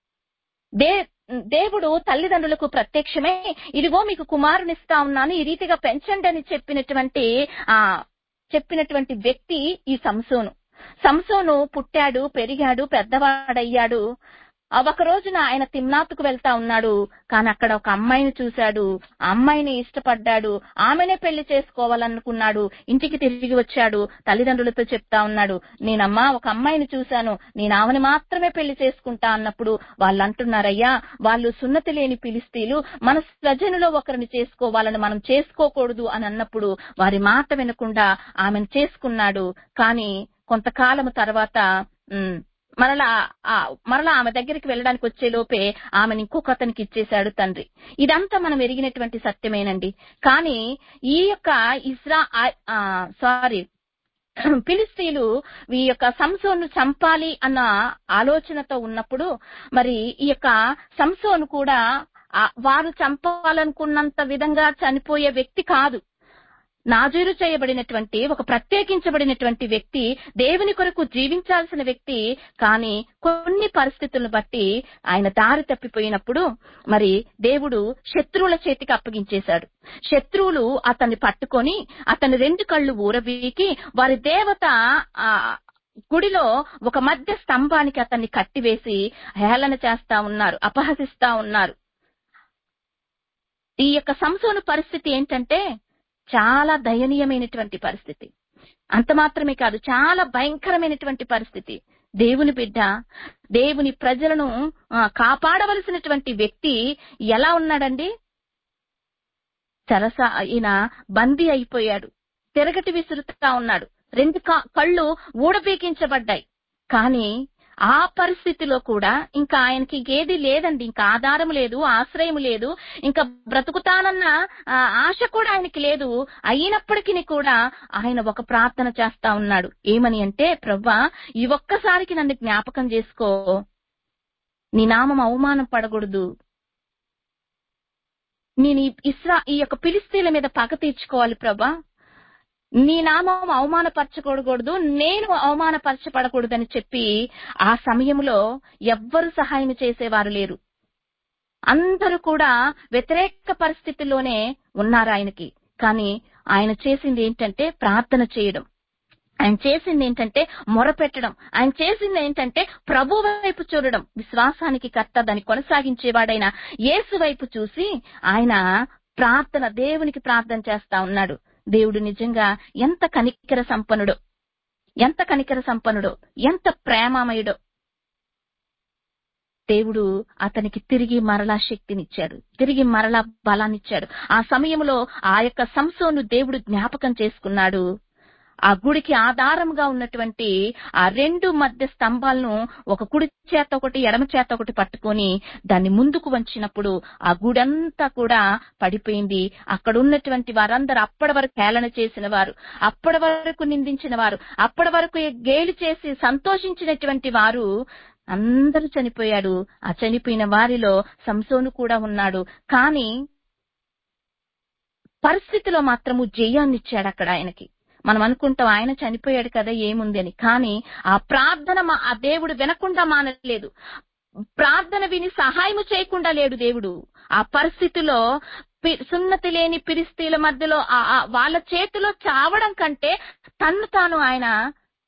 దే దేవుడు తల్లిదండ్రులకు ప్రత్యక్షమై ఇదిగో మీకు కుమారునిస్తా ఉన్నాను ఈ రీతిగా పెంచండి అని చెప్పినటువంటి ఆ చెప్పినటువంటి వ్యక్తి ఈ సంసోను సంసోను పుట్టాడు పెరిగాడు పెద్దవాడయ్యాడు ఆ ఒక రోజున ఆయన తిమ్నాతుకు వెళ్తా ఉన్నాడు కానీ అక్కడ ఒక అమ్మాయిని చూశాడు ఆ అమ్మాయిని ఇష్టపడ్డాడు ఆమెనే పెళ్లి చేసుకోవాలనుకున్నాడు ఇంటికి తిరిగి వచ్చాడు తల్లిదండ్రులతో చెప్తా ఉన్నాడు నేనమ్మా ఒక అమ్మాయిని చూశాను నేను ఆమెను మాత్రమే పెళ్లి చేసుకుంటా అన్నప్పుడు వాళ్ళు అంటున్నారయ్యా వాళ్ళు సున్నతి లేని పిలిస్తీలు మన స్వజనులో ఒకరిని చేసుకోవాలని మనం చేసుకోకూడదు అని అన్నప్పుడు వారి మాట వినకుండా ఆమెను చేసుకున్నాడు కానీ కొంతకాలం తర్వాత ఉమ్, మరలా ఆ మరలా ఆమె దగ్గరికి వెళ్ళడానికి వచ్చే లోపే ఆమెను ఇంకొక అతనికి ఇచ్చేశాడు తండ్రి ఇదంతా మనం ఎరిగినటువంటి సత్యమేనండి కానీ ఈ యొక్క ఇస్రా సారీ ఫిలిస్తీన్లు ఈ యొక్క సంసోను చంపాలి అన్న ఆలోచనతో ఉన్నప్పుడు మరి ఈ యొక్క సంసోను కూడా ఆ వారు చంపాలనుకున్నంత విధంగా చనిపోయే వ్యక్తి కాదు నాజీరు చేయబడినటువంటి ఒక ప్రత్యేకించబడినటువంటి వ్యక్తి దేవుని కొరకు జీవించాల్సిన వ్యక్తి కానీ కొన్ని పరిస్థితులను బట్టి ఆయన దారి తప్పిపోయినప్పుడు మరి దేవుడు శత్రువుల చేతికి అప్పగించేశాడు శత్రువులు అతన్ని పట్టుకొని అతని రెండు కళ్ళు ఊరబీకి వారి దేవత ఆ గుడిలో ఒక మధ్య స్తంభానికి అతన్ని కట్టివేసి హేళన చేస్తా ఉన్నారు అపహసిస్తా ఉన్నారు ఈ యొక్క సంసోను పరిస్థితి ఏంటంటే చాలా దయనీయమైనటువంటి పరిస్థితి అంత మాత్రమే కాదు చాలా భయంకరమైనటువంటి పరిస్థితి దేవుని బిడ్డ దేవుని ప్రజలను ఆ, కాపాడవలసినటువంటి వ్యక్తి ఎలా ఉన్నాడండి చరస ఈయన బందీ అయిపోయాడు తిరగటి విసురుతా ఉన్నాడు రెండు క- కళ్ళు ఊడబీకించబడ్డాయి కానీ ఆ పరిస్థితిలో కూడా ఇంకా ఆయనకి ఇంకేది లేదండి ఇంకా ఆధారం లేదు ఆశ్రయం లేదు ఇంకా బ్రతుకుతానన్న ఆ, ఆశ కూడా ఆయనకి లేదు అయినప్పటికీ కూడా ఆయన ఒక ప్రార్థన చేస్తా ఉన్నాడు ఏమని అంటే ప్రవ్వా ఈ ఒక్కసారికి నన్ను జ్ఞాపకం చేసుకో నీ నామం అవమానం పడకూడదు నేను ఈ ఇస్రా ఈ యొక్క పిలిస్తీల మీద పగ తీర్చుకోవాలి ప్రభా నీ నామం అవమానపరచకూడకూడదు నేను అవమానపరచబడకూడదని చెప్పి ఆ సమయంలో ఎవ్వరు సహాయం చేసేవారు లేరు అందరూ కూడా వ్యతిరేక పరిస్థితిలోనే ఉన్నారు ఆయనకి కానీ ఆయన చేసింది ఏంటంటే ప్రార్థన చేయడం ఆయన చేసింది ఏంటంటే మొరపెట్టడం ఆయన చేసింది ఏంటంటే ప్రభు వైపు చూడడం విశ్వాసానికి కర్త దాన్ని కొనసాగించేవాడైన యేసు వైపు చూసి ఆయన ప్రార్థన దేవునికి ప్రార్థన చేస్తా ఉన్నాడు దేవుడు నిజంగా ఎంత కనికర సంపన్నుడో ఎంత కనికర సంపన్నుడో ఎంత ప్రేమామయుడో దేవుడు అతనికి తిరిగి మరలా శక్తినిచ్చాడు తిరిగి మరలా బలాన్నిచ్చాడు ఆ సమయంలో ఆ యొక్క సంసోను దేవుడు జ్ఞాపకం చేసుకున్నాడు ఆ గుడికి ఆధారంగా ఉన్నటువంటి ఆ రెండు మధ్య స్తంభాలను ఒక కుడి చేత ఒకటి ఎడమ చేత ఒకటి పట్టుకొని దాన్ని ముందుకు వంచినప్పుడు ఆ గుడంతా కూడా పడిపోయింది అక్కడ ఉన్నటువంటి వారందరూ అప్పటి వరకు హేళన చేసిన వారు అప్పటి వరకు నిందించిన వారు అప్పటి వరకు గేలి చేసి సంతోషించినటువంటి వారు అందరూ చనిపోయాడు ఆ చనిపోయిన వారిలో సంసోను కూడా ఉన్నాడు కానీ పరిస్థితిలో మాత్రము జయాన్నిచ్చాడు అక్కడ ఆయనకి మనం అనుకుంటాం ఆయన చనిపోయాడు కదా ఏముంది అని కానీ ఆ ప్రార్థన మా- ఆ దేవుడు వినకుండా మానలేదు ప్రార్థన విని సహాయము చేయకుండా లేడు దేవుడు ఆ పరిస్థితిలో పి- సున్నతి లేని పిరిస్తీల మధ్యలో ఆ- ఆ వాళ్ళ చేతిలో చావడం కంటే తన్ను తాను ఆయన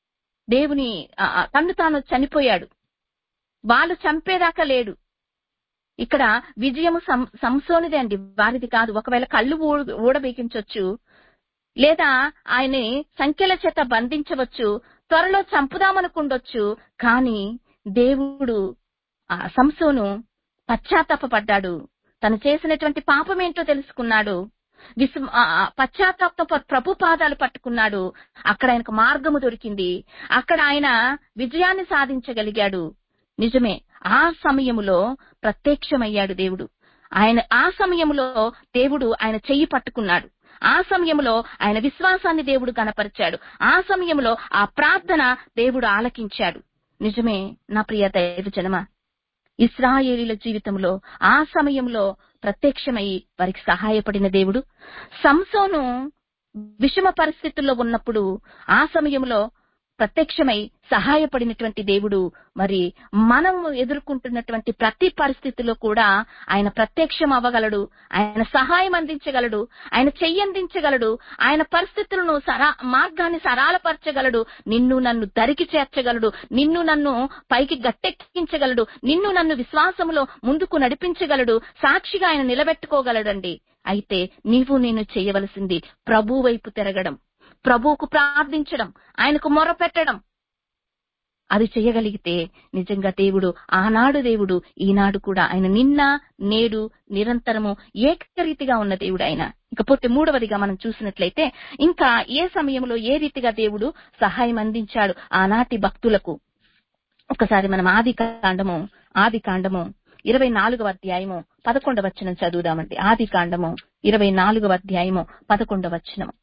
దేవుని ఆ, ఆ, తన్ను తాను చనిపోయాడు వాళ్ళు చంపేదాకా లేడు ఇక్కడ విజయము సం- సంసోనిదే అండి వారిది కాదు ఒకవేళ కళ్ళు ఊడ- ఊడబీకించొచ్చు లేదా ఆయన్ని సంఖ్యల చేత బంధించవచ్చు త్వరలో చంపుదామనుకుండొచ్చు కానీ దేవుడు ఆ సంసోను పశ్చాత్తాపడ్డాడు తను చేసినటువంటి పాపం ఏంటో తెలుసుకున్నాడు విశ్వ ఆ, ఆ, పశ్చాత్తాపం ప- ప్రభు పాదాలు పట్టుకున్నాడు అక్కడ ఆయనకు మార్గము దొరికింది అక్కడ ఆయన విజయాన్ని సాధించగలిగాడు నిజమే ఆ సమయములో ప్రత్యక్షమయ్యాడు దేవుడు ఆయన ఆ సమయములో దేవుడు ఆయన చెయ్యి పట్టుకున్నాడు ఆ సమయంలో ఆయన విశ్వాసాన్ని దేవుడు కనపరిచాడు ఆ సమయంలో ఆ ప్రార్థన దేవుడు ఆలకించాడు నిజమే నా ప్రియ దైవ జనమ ఇస్రాయేలీల జీవితంలో ఆ సమయంలో ప్రత్యక్షమై వారికి సహాయపడిన దేవుడు సంసోను విషమ పరిస్థితుల్లో ఉన్నప్పుడు ఆ సమయంలో ప్రత్యక్షమై సహాయపడినటువంటి దేవుడు మరి మనం ఎదుర్కొంటున్నటువంటి ప్రతి పరిస్థితిలో కూడా ఆయన ప్రత్యక్షం అవ్వగలడు ఆయన సహాయం అందించగలడు ఆయన చెయ్యందించగలడు ఆయన పరిస్థితులను సరా మార్గాన్ని సరాలపరచగలడు నిన్ను నన్ను దరికి చేర్చగలడు నిన్ను నన్ను పైకి గట్టెక్కించగలడు నిన్ను నన్ను విశ్వాసములో ముందుకు నడిపించగలడు సాక్షిగా ఆయన నిలబెట్టుకోగలడండి అయితే నీవు నేను చేయవలసింది ప్రభు వైపు తిరగడం ప్రభువుకు ప్రార్థించడం ఆయనకు మొరపెట్టడం అది చేయగలిగితే నిజంగా దేవుడు ఆనాడు దేవుడు ఈనాడు కూడా ఆయన నిన్న నేడు నిరంతరము ఏకరీతిగా ఉన్న దేవుడు ఆయన ఇకపోతే మూడవదిగా మనం చూసినట్లయితే ఇంకా ఏ సమయంలో ఏ రీతిగా దేవుడు సహాయం అందించాడు ఆనాటి భక్తులకు ఒకసారి మనం ఆది కాండము ఆది కాండము ఇరవై నాలుగవ అధ్యాయము పదకొండవ వచనం చదువుదామండి ఆది కాండము ఇరవై నాలుగవ అధ్యాయము పదకొండవ వచనము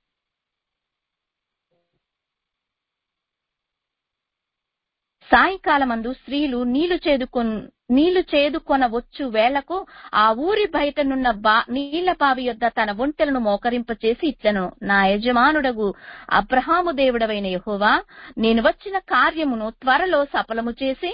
సాయంకాలమందు స్త్రీలు నీళ్లు చేదుకొన్ నీళ్లు చేదుకొనవచ్చు వేళకు ఆ ఊరి బయటనున్న బా నీళ్ల బావి యొద్ద తన ఒంటెలను మోకరింపచేసి ఇట్లను నా యజమానుడగు అబ్రహాము దేవుడవైన యెహోవా నేను వచ్చిన కార్యమును త్వరలో సఫలము చేసి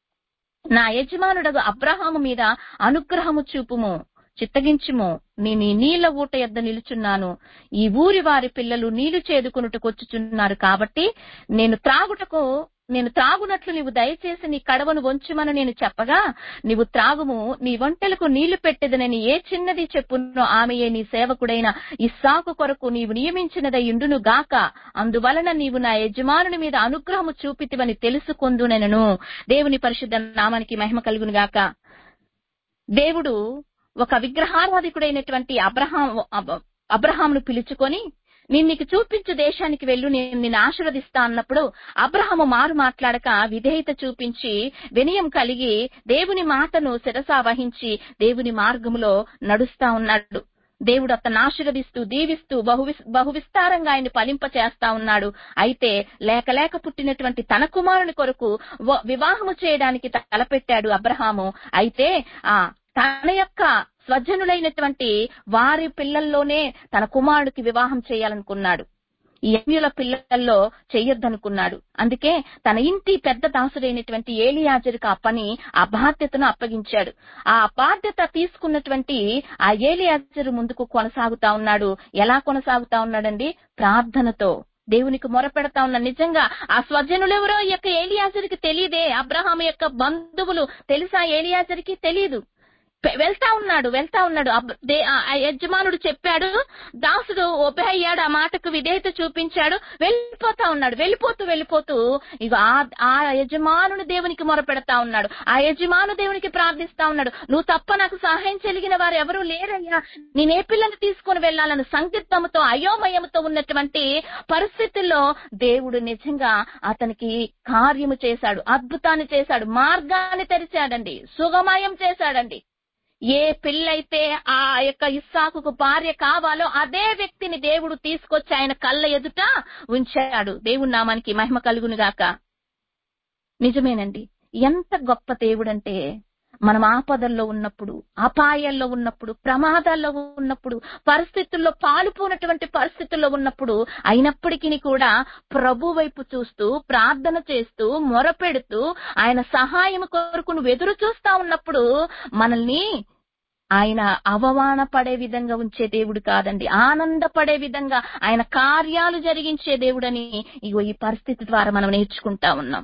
నా యజమానుడగు అబ్రహాము మీద అనుగ్రహము చూపుము చిత్తగించుము నేను ఈ నీళ్ల ఊట యొద్ద నిలుచున్నాను ఈ ఊరి వారి పిల్లలు నీళ్లు చేదుకొనుటకొచ్చుచున్నారు కాబట్టి నేను త్రాగుటకు నేను త్రాగునట్లు నీవు దయచేసి నీ కడవను వంచుమని నేను చెప్పగా నీవు త్రాగుము నీ వంటలకు నీళ్లు పెట్టెదనని ఏ చిన్నది చెప్పునో ఆమెయే నీ సేవకుడైన ఇస్సాకు కొరకు నీవు నియమించినదై ఇండును గాక అందువలన నీవు నా యజమానుని మీద అనుగ్రహము చూపితివని తెలుసుకొందునెనను దేవుని పరిశుద్ధ నామానికి మహిమ కలుగును గాక దేవుడు ఒక విగ్రహారాధికుడైనటువంటి అబ్రహాం అబ- అబ్రహామును పిలుచుకొని నేను నీకు చూపించు దేశానికి వెళ్ళు నేను నిన్ను ఆశీర్వదిస్తా అన్నప్పుడు అబ్రహాము మారు మాట్లాడక విధేయత చూపించి వినయం కలిగి దేవుని మాటను శిరసా వహించి దేవుని మార్గములో నడుస్తా ఉన్నాడు దేవుడు అతను ఆశీర్వదిస్తూ దీవిస్తూ బహు బహు విస్తారంగా ఆయన్ని ఫలింప చేస్తా ఉన్నాడు అయితే లేక లేక పుట్టినటువంటి తన కుమారుని కొరకు వ- వివాహము చేయడానికి తలపెట్టాడు అబ్రహాము అయితే ఆ తన యొక్క స్వజనులైనటువంటి వారి పిల్లల్లోనే తన కుమారుడికి వివాహం చేయాలనుకున్నాడు ఈ యజ్ఞుల పిల్లల్లో చెయ్యొద్దనుకున్నాడు అందుకే తన ఇంటి పెద్ద దాసుడైనటువంటి ఏలియాజరుకు ఆ పని ఆ బాధ్యతను అప్పగించాడు ఆ బాధ్యత తీసుకున్నటువంటి ఆ ఏలియాజరు ముందుకు కొనసాగుతా ఉన్నాడు ఎలా కొనసాగుతా ఉన్నాడండి ప్రార్థనతో దేవునికి మొరపెడతా ఉన్న నిజంగా ఆ స్వజనులెవరో ఈ యొక్క ఏలియాజరికి తెలియదే అబ్రహాం యొక్క బంధువులు తెలుసా ఏలియాజరికి తెలియదు పె- వెళ్తా ఉన్నాడు వెళ్తా ఉన్నాడు అబ్- దే- ఆ ఆ యజమానుడు చెప్పాడు దాసుడు ఒబే అయ్యాడు ఆ మాటకు విధేయత చూపించాడు వెళ్ళిపోతా ఉన్నాడు వెళ్ళిపోతూ వెళ్ళిపోతూ ఇక ఆ ఆ యజమానుడు దేవునికి మొరపెడతా ఉన్నాడు ఆ యజమాను దేవునికి ప్రార్థిస్తా ఉన్నాడు నువ్వు తప్ప నాకు సహాయం చెలిగిన వారు ఎవరూ లేరయ్యా నేనే పిల్లల్ని తీసుకొని వెళ్ళాలని సందిగ్ధముతో అయోమయముతో ఉన్నటువంటి పరిస్థితుల్లో దేవుడు నిజంగా అతనికి కార్యము చేశాడు అద్భుతాన్ని చేశాడు మార్గాన్ని తెరిచాడండి సుగమయం చేశాడండి ఏ పిల్లైతే ఆ యొక్క ఇస్సాకుకు భార్య కావాలో అదే వ్యక్తిని దేవుడు తీసుకొచ్చి ఆయన కళ్ళ ఎదుట ఉంచాడు దేవుడి నామానికి మహిమ కలుగును గాక నిజమేనండి ఎంత గొప్ప దేవుడంటే మనం ఆపదల్లో ఉన్నప్పుడు అపాయాల్లో ఉన్నప్పుడు ప్రమాదాల్లో ఉన్నప్పుడు పరిస్థితుల్లో పాలుపోనటువంటి పరిస్థితుల్లో ఉన్నప్పుడు అయినప్పటికీ కూడా ప్రభు వైపు చూస్తూ ప్రార్థన చేస్తూ మొరపెడుతూ ఆయన సహాయం కొరకు నువ్వు ఎదురు చూస్తా ఉన్నప్పుడు మనల్ని ఆయన అవమానపడే విధంగా ఉంచే దేవుడు కాదండి ఆనందపడే విధంగా ఆయన కార్యాలు జరిగించే దేవుడని ఇగో ఈ పరిస్థితి ద్వారా మనం నేర్చుకుంటా ఉన్నాం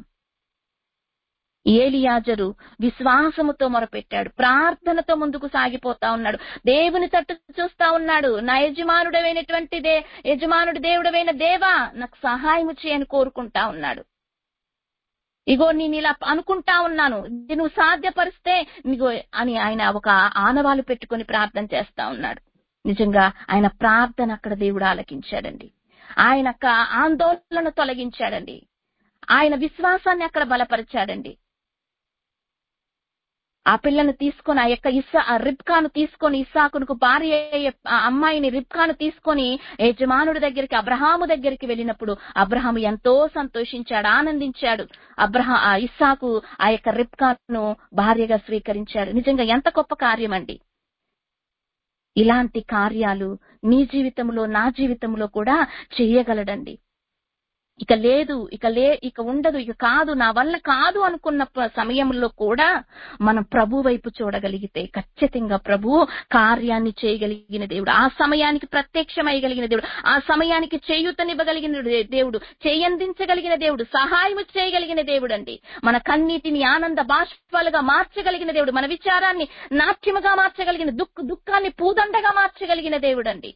ఏలియాజరు విశ్వాసముతో మొరపెట్టాడు ప్రార్థనతో ముందుకు సాగిపోతా ఉన్నాడు దేవుని తట్టు చూస్తా ఉన్నాడు నా యజమానుడమైనటువంటి దే యజమానుడు దేవుడమైన దేవా నాకు సహాయం చేయని కోరుకుంటా ఉన్నాడు ఇగో నేను ఇలా అనుకుంటా ఉన్నాను ఇది నువ్వు సాధ్యపరిస్తే నీగో అని ఆయన ఒక ఆనవాలు పెట్టుకొని ప్రార్థన చేస్తా ఉన్నాడు నిజంగా ఆయన ప్రార్థన అక్కడ దేవుడు ఆలకించాడండి ఆయన యొక్క ఆందోళన తొలగించాడండి ఆయన విశ్వాసాన్ని అక్కడ బలపరిచాడండి ఆ పిల్లను తీసుకొని ఆ యొక్క ఇస్సా ఆ రిబ్కాను తీసుకొని ఇస్సాకునకు భార్య అయ్యే ఆ అమ్మాయిని రిబ్కాను తీసుకొని యజమానుడి దగ్గరికి అబ్రహాము దగ్గరికి వెళ్ళినప్పుడు అబ్రహాము ఎంతో సంతోషించాడు ఆనందించాడు అబ్రహా ఆ ఇస్సాకు ఆ యొక్క రిబ్కాను భార్యగా స్వీకరించాడు నిజంగా ఎంత గొప్ప కార్యం అండి ఇలాంటి కార్యాలు నీ జీవితంలో నా జీవితంలో కూడా చేయగలడండి ఇక లేదు ఇక లే ఇక ఉండదు ఇక కాదు నా వల్ల కాదు అనుకున్న ప- సమయంలో కూడా మనం ప్రభు వైపు చూడగలిగితే ఖచ్చితంగా ప్రభు కార్యాన్ని చేయగలిగిన దేవుడు ఆ సమయానికి ప్రత్యక్షమయ్యగలిగిన దేవుడు ఆ సమయానికి చేయూతనివ్వగలిగిన దే- దేవుడు చేయందించగలిగిన దేవుడు సహాయం చేయగలిగిన దేవుడు అండి మన కన్నీటిని ఆనంద బాష్పాలుగా మార్చగలిగిన దేవుడు మన విచారాన్ని నాట్యముగా మార్చగలిగిన దుఃఖ దుఃఖాన్ని పూదండగా మార్చగలిగిన దేవుడు అండి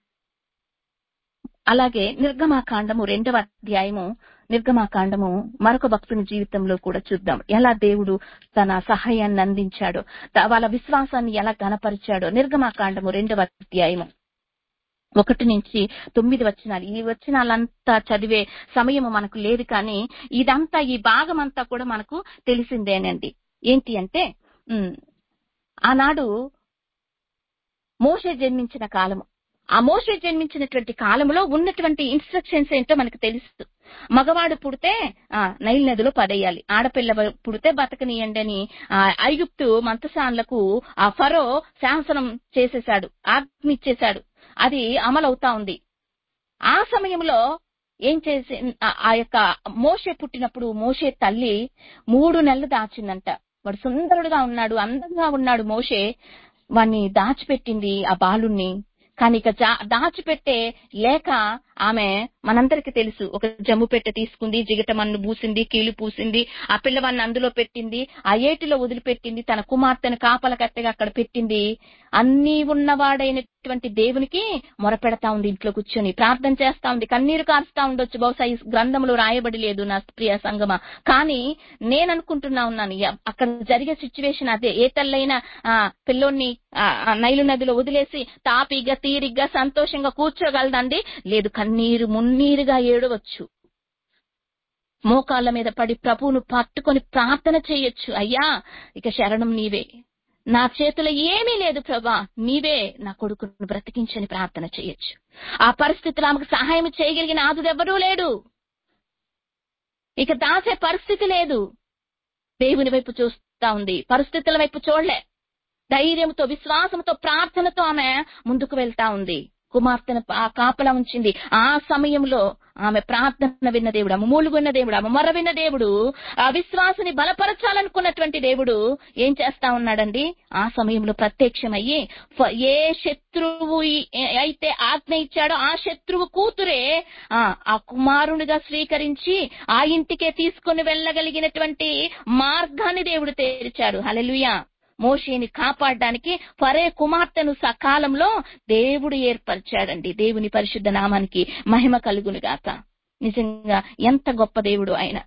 అలాగే నిర్గమాకాండము రెండవ అధ్యాయము నిర్గమాకాండము మరొక భక్తుని జీవితంలో కూడా చూద్దాం ఎలా దేవుడు తన సహాయాన్ని అందించాడో త- వాళ్ళ విశ్వాసాన్ని ఎలా గనపరిచాడో నిర్గమాకాండము రెండవ అధ్యాయము ఒకటి నుంచి తొమ్మిది వచనాలు ఈ వచనాలంతా చదివే సమయము మనకు లేదు కానీ ఇదంతా ఈ భాగం అంతా కూడా మనకు తెలిసిందేనండి ఏంటి అంటే ఉమ్, ఆనాడు మోషే జన్మించిన కాలము ఆ మోషే జన్మించినటువంటి కాలంలో ఉన్నటువంటి ఇన్స్ట్రక్షన్స్ ఏంటో మనకు తెలుసు మగవాడు పుడితే ఆ నైల్ నదిలో పడేయాలి ఆడపిల్ల పుడితే బతకనీయండి అని ఆ ఐగుప్తు మంతసాన్లకు ఆ ఫరో శాసనం చేసేశాడు ఆజ్ఞ ఇచ్చేశాడు అది అమలవుతా ఉంది ఆ సమయంలో ఏం చేసి ఆ- ఆ యొక్క మోషే పుట్టినప్పుడు మోషే తల్లి మూడు నెలలు దాచిందంట వాడు సుందరుడుగా ఉన్నాడు అందంగా ఉన్నాడు మోషే వాణ్ణి దాచిపెట్టింది ఆ బాలుణ్ణి కానీ ఇక జా- దాచిపెట్టే లేక ఆమె మనందరికి తెలుసు ఒక జమ్ము పెట్టె తీసుకుంది జిగట మన్ను పూసింది కీలు పూసింది ఆ పిల్లవాడిని అందులో పెట్టింది ఆ ఏటిలో వదిలిపెట్టింది తన కుమార్తెను కాపల కట్టెగా అక్కడ పెట్టింది అన్నీ ఉన్నవాడైనటువంటి దేవునికి మొరపెడతా ఉంది ఇంట్లో కూర్చొని ప్రార్థన చేస్తా ఉంది కన్నీరు కారుస్తా ఉండొచ్చు బహుశా ఈ గ్రంథంలో రాయబడి లేదు నా ప్రియ సంగమ కానీ నేను అనుకుంటున్నా ఉన్నాను యా- అక్కడ జరిగే సిచ్యువేషన్ అదే ఏ తల్లైనా ఆ పిల్లోన్ని ఆ, ఆ నైలు నదిలో వదిలేసి తాపిగా తీరిగ్గా సంతోషంగా కూర్చోగలదండి లేదు కన్నీరు మున్నీరుగా ఏడవచ్చు మోకాళ్ళ మీద పడి ప్రభువును పట్టుకొని ప్రార్థన చేయొచ్చు అయ్యా ఇక శరణం నీవే నా చేతిలో ఏమీ లేదు ప్రభా నీవే నా కొడుకును బ్రతికించని ప్రార్థన చేయొచ్చు ఆ పరిస్థితిలో ఆమెకు సహాయం చేయగలిగిన ఆదుడెవ్వరూ లేడు ఇక దాసే పరిస్థితి లేదు దేవుని వైపు చూస్తా ఉంది పరిస్థితుల వైపు చూడలే ధైర్యంతో విశ్వాసంతో ప్రార్థనతో ఆమె ముందుకు వెళ్తా ఉంది కుమార్తెను ఆ కాపలా ఉంచింది ఆ సమయంలో ఆమె ప్రార్థన విన్న దేవుడు ఆమె మూలుగున్న దేవుడు ఆమె మొర విన్న దేవుడు ఆ విశ్వాసుని బలపరచాలనుకున్నటువంటి దేవుడు ఏం చేస్తా ఉన్నాడండి ఆ సమయంలో ప్రత్యక్షమయ్యి ఫ- ఏ శత్రువు ఈ- అయితే ఆజ్ఞ ఇచ్చాడో ఆ శత్రువు కూతురే ఆ ఆ కుమారునిగా స్వీకరించి ఆ ఇంటికే తీసుకుని వెళ్ళగలిగినటువంటి మార్గాన్ని దేవుడు తెరిచాడు హల్లెలూయా మోషేని కాపాడడానికి ఫరే కుమార్తెను సకాలంలో దేవుడు ఏర్పరిచాడండి దేవుని పరిశుద్ధ నామానికి మహిమ కలుగును గాక నిజంగా ఎంత గొప్ప దేవుడు ఆయన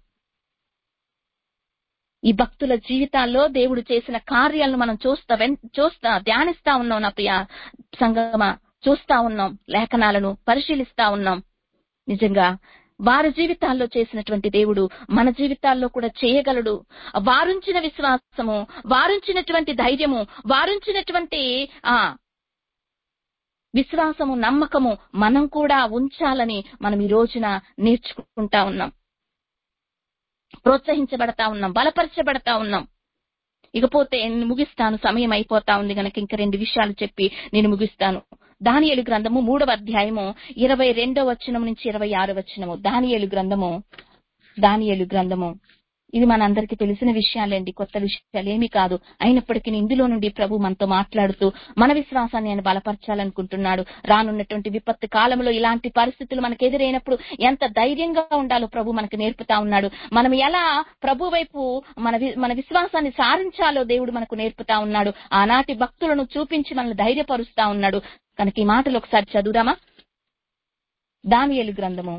ఈ భక్తుల జీవితాల్లో దేవుడు చేసిన కార్యాలను మనం చూస్తా వెన్- చూస్తా ధ్యానిస్తా ఉన్నాం నా ప్రియ సంగమ చూస్తా ఉన్నాం లేఖనాలను పరిశీలిస్తా ఉన్నాం నిజంగా వారి జీవితాల్లో చేసినటువంటి దేవుడు మన జీవితాల్లో కూడా చేయగలడు వారుంచిన విశ్వాసము వారుంచినటువంటి ధైర్యము వారుంచినటువంటి ఆ విశ్వాసము నమ్మకము మనం కూడా ఉంచాలని మనం ఈ రోజున నేర్చుకుంటా ఉన్నాం ప్రోత్సహించబడతా ఉన్నాం బలపరచబడతా ఉన్నాం ఇకపోతే నేను ముగిస్తాను సమయం అయిపోతా ఉంది గనక ఇంకా రెండు విషయాలు చెప్పి నేను ముగిస్తాను దానియేలు గ్రంథము మూడవ అధ్యాయము ఇరవై రెండో వచనం నుంచి ఇరవై ఆరు వచనము దానియేలు గ్రంథము దానియేలు గ్రంథము ఇది మనందరికీ తెలిసిన విషయాలేండి కొత్త విషయాలు ఏమీ కాదు అయినప్పటికీ ఇందులో నుండి ప్రభు మనతో మాట్లాడుతూ మన విశ్వాసాన్ని ఆయన బలపరచాలనుకుంటున్నాడు రానున్నటువంటి విపత్తు కాలంలో ఇలాంటి పరిస్థితులు మనకు ఎదురైనప్పుడు ఎంత ధైర్యంగా ఉండాలో ప్రభు మనకు నేర్పుతా ఉన్నాడు మనం ఎలా ప్రభు వైపు మన వి- మన విశ్వాసాన్ని సారించాలో దేవుడు మనకు నేర్పుతా ఉన్నాడు ఆనాటి భక్తులను చూపించి మనల్ని ధైర్యపరుస్తా ఉన్నాడు కనుక ఈ మాటలు ఒకసారి చదువుదామా దానియేలు గ్రంథము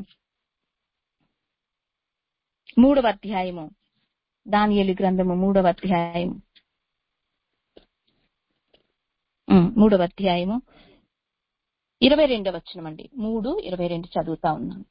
మూడవ అధ్యాయము దానియేలు గ్రంథము మూడవ అధ్యాయము ఉమ్, మూడవ అధ్యాయము ఇరవై రెండవ వచనం అండి మూడు ఇరవై రెండు చదువుతా ఉన్నాను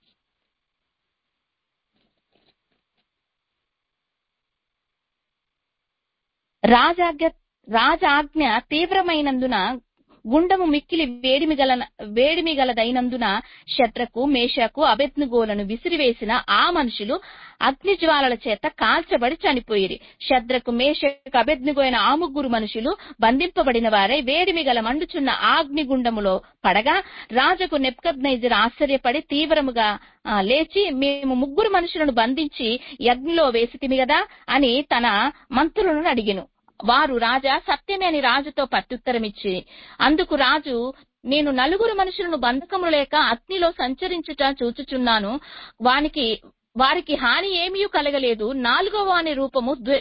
రాజాజ్ఞ రాజాజ్ఞ తీవ్రమైనందున గుండము మిక్కిలి వేడిమి గల వేడిమి గలదైనందున శత్రకు మేషకు అబెత్నుగోలను విసిరివేసిన ఆ మనుషులు అగ్నిజ్వాలల చేత కాల్చబడి చనిపోయిరి శద్రకు మేషకు అబెద్నుగోయిన ఆ ముగ్గురు మనుషులు బంధింపబడిన వారై వేడిమి గల మండుచున్న ఆ అగ్నిగుండములో పడగా రాజుకు నెప్కద్నైజర్ ఆశ్చర్యపడి తీవ్రముగా ఆ, లేచి మేము ముగ్గురు మనుషులను బంధించి యజ్ఞలో వేసితిమి గదా అని తన మంత్రులను అడిగెను వారు రాజా సత్యమే అని రాజుతో ప్రత్యుత్తరమిచ్చి అందుకు రాజు నేను నలుగురు మనుషులను బంధకము లేక అగ్నిలో సంచరించుట చూచుచున్నాను వానికి వారికి హాని ఏమీ కలగలేదు నాలుగవ వాని రూపము ద్వే-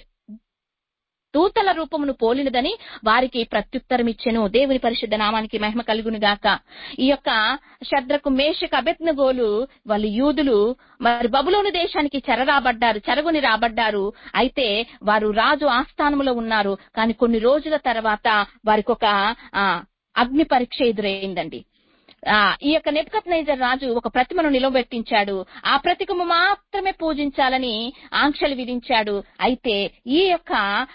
దూతల రూపమును పోలినదని వారికి ప్రత్యుత్తరమిచ్చెను దేవుని పరిశుద్ధ నామానికి మహిమ కలుగును గాక ఈ యొక్క శద్రకు మేషకు అబెత్నగోలు వాళ్ళు యూదులు మరి బబులోను దేశానికి చెరరాబడ్డారు చెరగొని రాబడ్డారు అయితే వారు రాజు ఆస్థానంలో ఉన్నారు కానీ కొన్ని రోజుల తర్వాత వారికి ఒక ఆ, అగ్ని పరీక్ష ఎదురైందండి ఆ ఈ యొక్క నెప్కత్ నైజర్ రాజు ఒక ప్రతిమను నిలబెట్టించాడు ఆ ప్రతిమను మాత్రమే పూజించాలని ఆంక్షలు విధించాడు అయితే ఈ యొక్క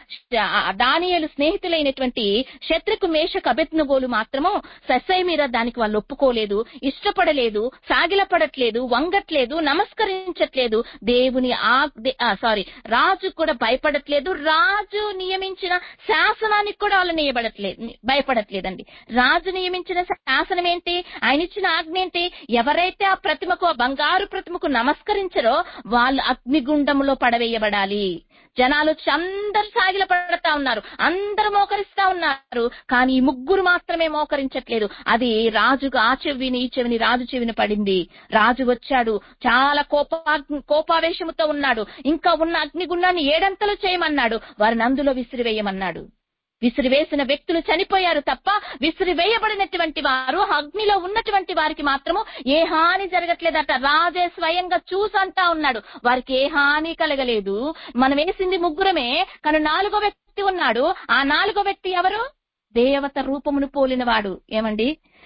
దానియలు స్నేహితులైనటువంటి శత్రుకు మేషకు అబెత్నుగోలు మాత్రము సస్సై మీద దానికి వాళ్ళు ఒప్పుకోలేదు ఇష్టపడలేదు సాగిలపడట్లేదు వంగట్లేదు నమస్కరించట్లేదు దేవుని ఆ సారీ రాజు కూడా భయపడట్లేదు రాజు నియమించిన శాసనానికి కూడా వాళ్ళు నియబడట్లేదు భయపడట్లేదండి రాజు నియమించిన శాసనం ఏంటి ఆయన ఇచ్చిన ఆజ్ఞ ఏంటి ఎవరైతే ఆ ప్రతిమకు ఆ బంగారు ప్రతిమకు నమస్కరించరో వాళ్ళు అగ్నిగుండంలో పడవేయబడాలి జనాలు వచ్చి అందరు సాగిల పడతా ఉన్నారు అందరూ మోకరిస్తా ఉన్నారు కానీ ఈ ముగ్గురు మాత్రమే మోకరించట్లేదు అది రాజుకు ఆ చెవిని ఈ చెవిని రాజు చెవిని పడింది రాజు వచ్చాడు చాలా కోపా కోపావేశముతో ఉన్నాడు ఇంకా ఉన్న అగ్నిగుండాన్ని ఏడంతలు చేయమన్నాడు వారిని అందులో విసిరివేయమన్నాడు విసిరివేసిన వ్యక్తులు చనిపోయారు తప్ప విసిరివేయబడినటువంటి వారు అగ్నిలో ఉన్నటువంటి వారికి మాత్రము ఏ హాని జరగట్లేదట రాజే స్వయంగా చూసంటా ఉన్నాడు వారికి ఏ హాని కలగలేదు మనం వేసింది ముగ్గురమే కానీ నాలుగో వ్యక్తి ఉన్నాడు ఆ నాలుగో వ్యక్తి ఎవరు దేవత రూపమును పోలినవాడు ఏమండి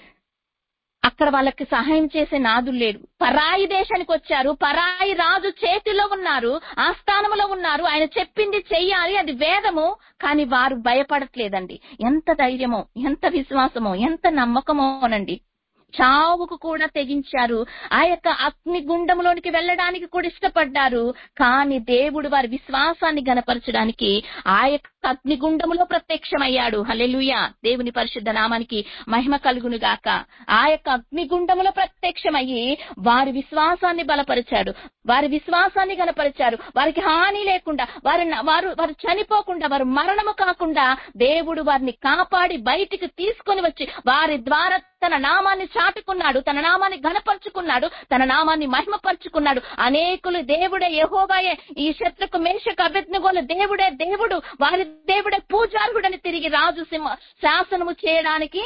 అక్కడ వాళ్ళకి సహాయం చేసే నాదులు లేడు పరాయి దేశానికి వచ్చారు పరాయి రాజు చేతిలో ఉన్నారు ఆ స్థానంలో ఉన్నారు ఆయన చెప్పింది చెయ్యాలి అది వేదము కానీ వారు భయపడట్లేదండి ఎంత ధైర్యమో ఎంత విశ్వాసమో ఎంత నమ్మకమోనండి చావుకు కూడా తెగించారు ఆ యొక్క అగ్ని గుండంలోనికి వెళ్ళడానికి కూడా ఇష్టపడ్డారు కానీ దేవుడు వారి విశ్వాసాన్ని గనపరచడానికి ఆ యొక్క అగ్నిగుండములో ప్రత్యక్షమయ్యాడు హల్లెలూయా దేవుని పరిశుద్ధ నామానికి మహిమ కలుగును గాక ఆ యొక్క అగ్నిగుండములో ప్రత్యక్షమయ్యి వారి విశ్వాసాన్ని బలపరిచాడు వారి విశ్వాసాన్ని గనపరిచారు వారికి హాని లేకుండా వారి వారు వారు చనిపోకుండా వారు మరణము కాకుండా దేవుడు వారిని కాపాడి బయటికి తీసుకొని వచ్చి వారి ద్వారా తన నామాన్ని చాటుకున్నాడు తన నామాన్ని ఘనపరుచుకున్నాడు తన నామాన్ని మహిమపరుచుకున్నాడు అనేకులు దేవుడే యహోవాయే ఈ శత్రుకు మేషకు అభ్యర్థనగోలు దేవుడే దేవుడు వారి దేవుడే పూజార్హుడని తిరిగి రాజు సింహ శాసనము చేయడానికి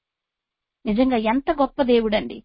నిజంగా ఎంత గొప్ప దేవుడండి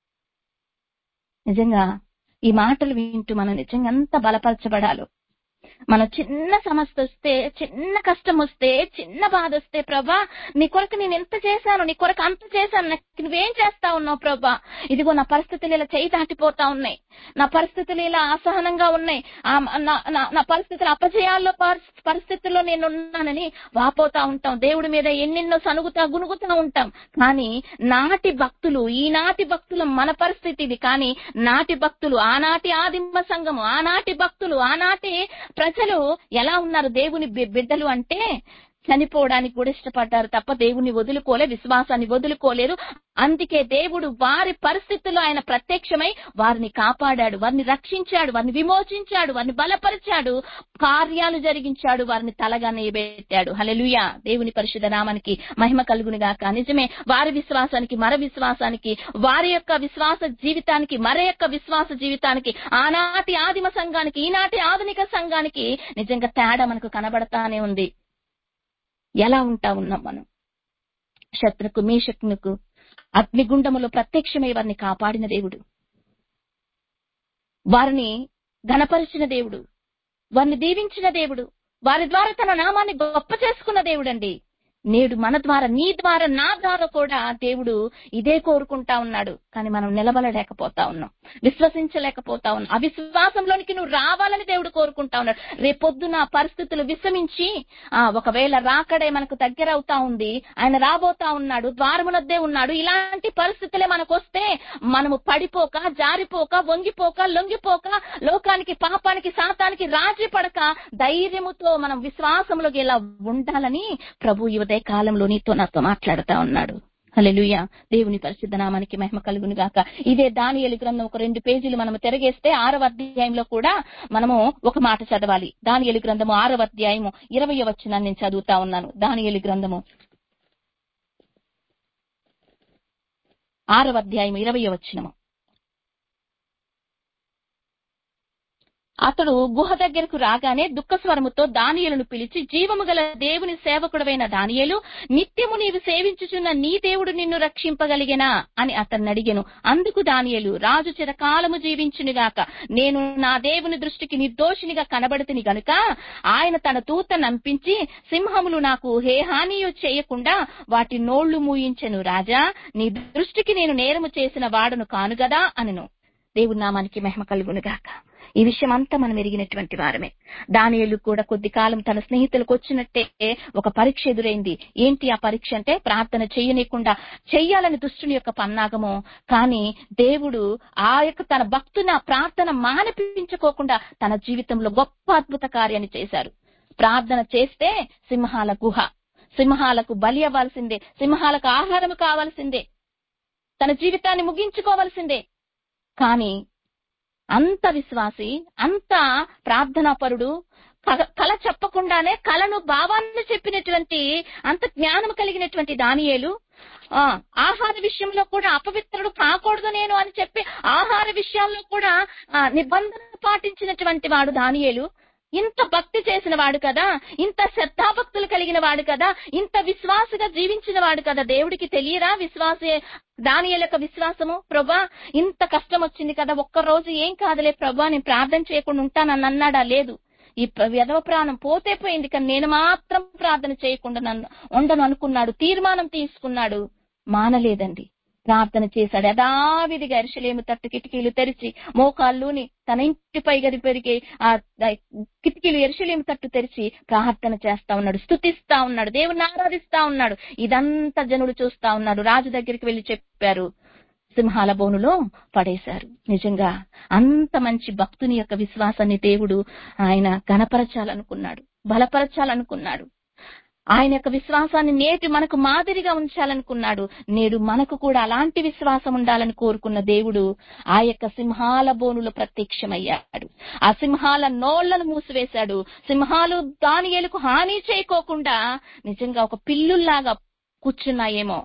నిజంగా ఈ మాటలు వింటూ మనం నిజంగా ఎంత బలపరచబడాలో మన చిన్న సమస్య వస్తే చిన్న కష్టం వస్తే చిన్న బాధ వస్తే ప్రభా నీ కొరకు నేను ఎంత చేశాను నీ కొరకు అంత చేశాను నాకు నువ్వేం చేస్తా ఉన్నావు ప్రభా ఇదిగో నా పరిస్థితులు ఇలా చేయి దాటిపోతా ఉన్నాయి నా పరిస్థితులు ఇలా అసహనంగా ఉన్నాయి ఆ నా- నా- నా పరిస్థితులు అపజయాల్లో పరి- పరిస్థితుల్లో నేను ఉన్నానని వాపోతా ఉంటాం దేవుడి మీద ఎన్నెన్నో సనుగుతా గునుగుతా ఉంటాం కానీ నాటి భక్తులు ఈనాటి భక్తులు మన పరిస్థితి ఇది కానీ నాటి భక్తులు ఆనాటి ఆదిమ సంఘము ఆనాటి భక్తులు ఆనాటి ప్రజలు ఎలా ఉన్నారు దేవుని బి- బిడ్డలు అంటే చనిపోవడానికి కూడా ఇష్టపడ్డారు తప్ప దేవుని వదులుకోలే విశ్వాసాన్ని వదులుకోలేరు అందుకే దేవుడు వారి పరిస్థితుల్లో ఆయన ప్రత్యక్షమై వారిని కాపాడాడు వారిని రక్షించాడు వారిని విమోచించాడు వారిని బలపరిచాడు కార్యాలు జరిగించాడు వారిని తలగా నిలబెట్టాడు హల్లెలూయా దేవుని పరిశుద్ధ నామానికి మహిమ కలుగును గాక నిజమే వారి విశ్వాసానికి మర విశ్వాసానికి వారి యొక్క విశ్వాస జీవితానికి మర యొక్క విశ్వాస జీవితానికి ఆనాటి ఆదిమ సంఘానికి ఈనాటి ఆధునిక సంఘానికి నిజంగా తేడా మనకు కనబడతానే ఉంది ఎలా ఉంటా ఉన్నాం మనం శత్రుకు మేషకునుకు అగ్నిగుండములో ప్రత్యక్షమై వారిని కాపాడిన దేవుడు వారిని ఘనపరిచిన దేవుడు వారిని దీవించిన దేవుడు వారి ద్వారా తన నామాన్ని గొప్ప చేసుకున్న దేవుడండి నేడు మన ద్వారా నీ ద్వారా నా ద్వారా కూడా దేవుడు ఇదే కోరుకుంటా ఉన్నాడు కానీ మనం నిలబడలేకపోతా ఉన్నాం విశ్వసించలేకపోతా ఉన్నాం అవిశ్వాసంలోనికి నువ్వు రావాలని దేవుడు కోరుకుంటా ఉన్నాడు రేపొద్దున పరిస్థితులు విషమించి ఆ ఒకవేళ రాకడే మనకు దగ్గర అవుతా ఉంది ఆయన రాబోతా ఉన్నాడు ద్వారమునద్దే ఉన్నాడు ఇలాంటి పరిస్థితులే మనకు వస్తే మనము పడిపోక జారిపోక వంగిపోక లొంగిపోక లోకానికి పాపానికి శాతానికి రాజీ పడక ధైర్యముతో మనం విశ్వాసంలోకి ఇలా ఉండాలని ప్రభు ఈ ఉదయ కాలంలో నీతో నాతో మాట్లాడుతా ఉన్నాడు హల్లెలూయ దేవుని పరిశుద్ధ నామానికి మహిమ కలుగును గాక ఇదే దానియేలు గ్రంథం ఒక రెండు పేజీలు మనం తిరగేస్తే ఆరవ అధ్యాయంలో కూడా మనము ఒక మాట చదవాలి దానియేలు గ్రంథము ఆరవ అధ్యాయము ఇరవై వచ్చిన నేను చదువుతా ఉన్నాను దానియేలు గ్రంథము ఆరవ అధ్యాయం ఇరవై వచ్చినము అతడు గుహ దగ్గరకు రాగానే దుఃఖ స్వరముతో దానియేలును పిలిచి జీవము గల దేవుని సేవకుడవైన దానియేలు నిత్యము నీవు సేవించుచున్న నీ దేవుడు నిన్ను రక్షింపగలిగెనా అని అతన్ని అడిగెను అందుకు దానియేలు రాజు చిరకాలము జీవించునుగాక నేను నా దేవుని దృష్టికి నిర్దోషినిగా కనబడితిని గనుక ఆయన తన దూత నంపించి సింహములు నాకు హే హానియు చేయకుండా వాటి నోళ్లు మూయించెను రాజా నీ దృష్టికి నేను నేరము చేసిన వాడను కాను గదా అనెను దేవుని నామానికి మహిమ కలుగునుగాక ఈ విషయం అంతా మనం ఎరిగినటువంటి వారమే దానియేలు కూడా కొద్ది కాలం తన స్నేహితులకు వచ్చినట్టే ఒక పరీక్ష ఎదురైంది ఏంటి ఆ పరీక్ష అంటే ప్రార్థన చేయనీయకుండా చెయ్యాలని దుష్టుని యొక్క పన్నాగము కానీ దేవుడు ఆ యొక్క తన భక్తుని ఆ ప్రార్థన మానిపించుకోకుండా తన జీవితంలో గొప్ప అద్భుత కార్యాన్ని చేశారు ప్రార్థన చేస్తే సింహాల గుహ సింహాలకు బలి అవ్వాల్సిందే సింహాలకు ఆహారం కావాల్సిందే తన జీవితాన్ని ముగించుకోవాల్సిందే కానీ అంత విశ్వాసి అంత ప్రార్థనాపరుడు కల కల చెప్పకుండానే కలను భావాన్ని చెప్పినటువంటి అంత జ్ఞానం కలిగినటువంటి దానియేలు ఆ ఆహార విషయంలో కూడా అపవిత్రుడు కాకూడదు నేను అని చెప్పి ఆహార విషయాల్లో కూడా ఆ, నిబంధన పాటించినటువంటి వాడు దానియేలు ఇంత భక్తి చేసిన వాడు కదా ఇంత శ్రద్ధాభక్తులు కలిగిన వాడు కదా ఇంత విశ్వాసగా జీవించిన వాడు కదా దేవుడికి తెలియరా విశ్వాసే దాని యొక్క విశ్వాసము ప్రభా ఇంత కష్టం వచ్చింది కదా ఒక్క రోజు ఏం కాదులే ప్రభా నేను ప్రార్థన చేయకుండా ఉంటానని అన్నాడా లేదు ఈ ప్ర- విధవ ప్రాణం పోతే పోయింది కానీ నేను మాత్రం ప్రార్థన చేయకుండా నన్ను ఉండను అనుకున్నాడు తీర్మానం తీసుకున్నాడు మానలేదండి ప్రార్థన చేశాడు యథావిధిగా ఎరుసలేము తట్టు కిటికీలు తెరిచి మోకాళ్ళుని తన ఇంటిపై గది పెరిగి ఆ ఆ కిటికీలు ఎరుసలేము తట్టు తెరిచి ప్రార్థన చేస్తా ఉన్నాడు స్తుతిస్తా ఉన్నాడు దేవుని ఆరాధిస్తా ఉన్నాడు ఇదంతా జనులు చూస్తా ఉన్నాడు రాజు దగ్గరికి వెళ్లి చెప్పారు సింహాల బోనులో పడేశారు నిజంగా అంత మంచి భక్తుని యొక్క విశ్వాసాన్ని దేవుడు ఆయన గణపరచాలనుకున్నాడు బలపరచాలనుకున్నాడు ఆయన యొక్క విశ్వాసాన్ని నేటి మనకు మాదిరిగా ఉంచాలనుకున్నాడు నేడు మనకు కూడా అలాంటి విశ్వాసం ఉండాలని కోరుకున్న దేవుడు ఆ యొక్క సింహాల బోనులో ప్రత్యక్షమయ్యాడు ఆ సింహాల నోళ్లను మూసివేశాడు సింహాలు దానియేలుకు హాని చేయకోకుండా నిజంగా ఒక పిల్లుల్లాగా కూర్చున్నాయేమో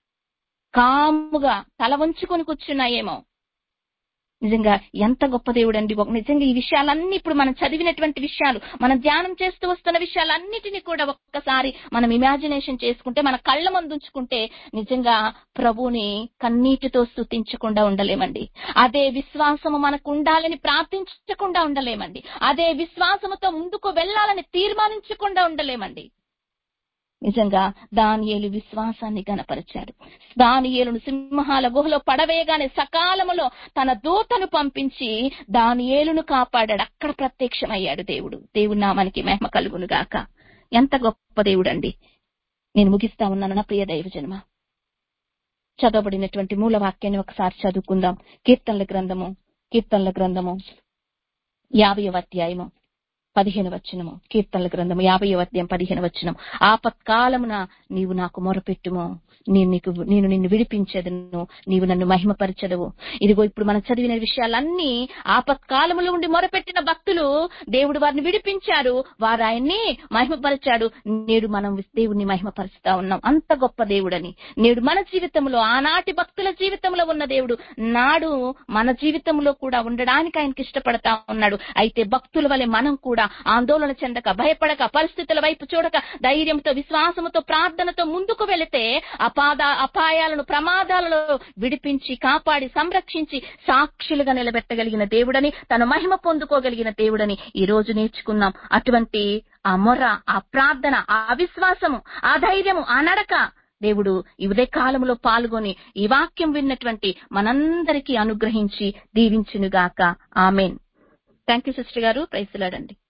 కాముగా తల వంచుకొని కూర్చున్నాయేమో నిజంగా ఎంత గొప్ప దేవుడు అండి నిజంగా ఈ విషయాలన్నీ ఇప్పుడు మనం చదివినటువంటి విషయాలు మనం ధ్యానం చేస్తూ వస్తున్న విషయాలన్నిటినీ కూడా ఒక్కసారి మనం ఇమాజినేషన్ చేసుకుంటే మన కళ్ళ ముందు ఉంచుకుంటే నిజంగా ప్రభుని కన్నీటితో స్తుతించకుండా ఉండలేమండి అదే విశ్వాసము మనకు ఉండాలని ప్రార్థించకుండా ఉండలేమండి అదే విశ్వాసముతో ముందుకు వెళ్ళాలని తీర్మానించకుండా ఉండలేమండి నిజంగా దానియేలు విశ్వాసాన్ని గనపరిచాడు దానియేలును సింహాల గుహలో పడవేయగానే సకాలములో తన దూతను పంపించి దానియేలును కాపాడాడు అక్కడ ప్రత్యక్షమయ్యాడు దేవుడు దేవుడి నామానికి మహిమ కలుగును గాక ఎంత గొప్ప దేవుడండి నేను ముగిస్తా ఉన్నాను నా ప్రియ దైవ జన్మ చదవబడినటువంటి మూల వాక్యాన్ని ఒకసారి చదువుకుందాం కీర్తనల గ్రంథము కీర్తనల గ్రంథము యాభై అధ్యాయము పదిహేను వచనము కీర్తనల గ్రంథము యాభై అధ్యాయం పదిహేను వచనం ఆపత్కాలమున నీవు నాకు మొరపెట్టుము నేను నీకు నేను నిన్ను విడిపించదును నీవు నన్ను మహిమపరచదవు ఇదిగో ఇప్పుడు మనం చదివిన విషయాలన్నీ ఆపత్కాలములో ఉండి మొరపెట్టిన భక్తులు దేవుడు వారిని విడిపించారు వారు ఆయన్ని మహిమపరిచాడు నేడు మనం దేవుడిని మహిమపరుస్తా ఉన్నాం అంత గొప్ప దేవుడని నేడు మన జీవితంలో ఆనాటి భక్తుల జీవితంలో ఉన్న దేవుడు నాడు మన జీవితంలో కూడా ఉండడానికి ఆయనకి ఇష్టపడతా ఉన్నాడు అయితే భక్తుల వలె మనం కూడా ఆందోళన చెందక భయపడక పరిస్థితుల వైపు చూడక ధైర్యంతో విశ్వాసముతో ప్రార్థనతో ముందుకు వెళితే అపాద అపాయాలను ప్రమాదాలలో విడిపించి కాపాడి సంరక్షించి సాక్షులుగా నిలబెట్టగలిగిన దేవుడని తన మహిమ పొందుకోగలిగిన దేవుడని ఈ రోజు నేర్చుకున్నాం అటువంటి ఆ మొర ఆ ప్రార్థన ఆ విశ్వాసము ఆ ధైర్యము ఆ నడక దేవుడు ఈ ఉదయ కాలంలో పాల్గొని ఈ వాక్యం విన్నటువంటి మనందరికీ అనుగ్రహించి దీవించునుగాక ఆమెన్ థ్యాంక్ యూ సిస్టర్ గారు ప్రైజ్లాడండి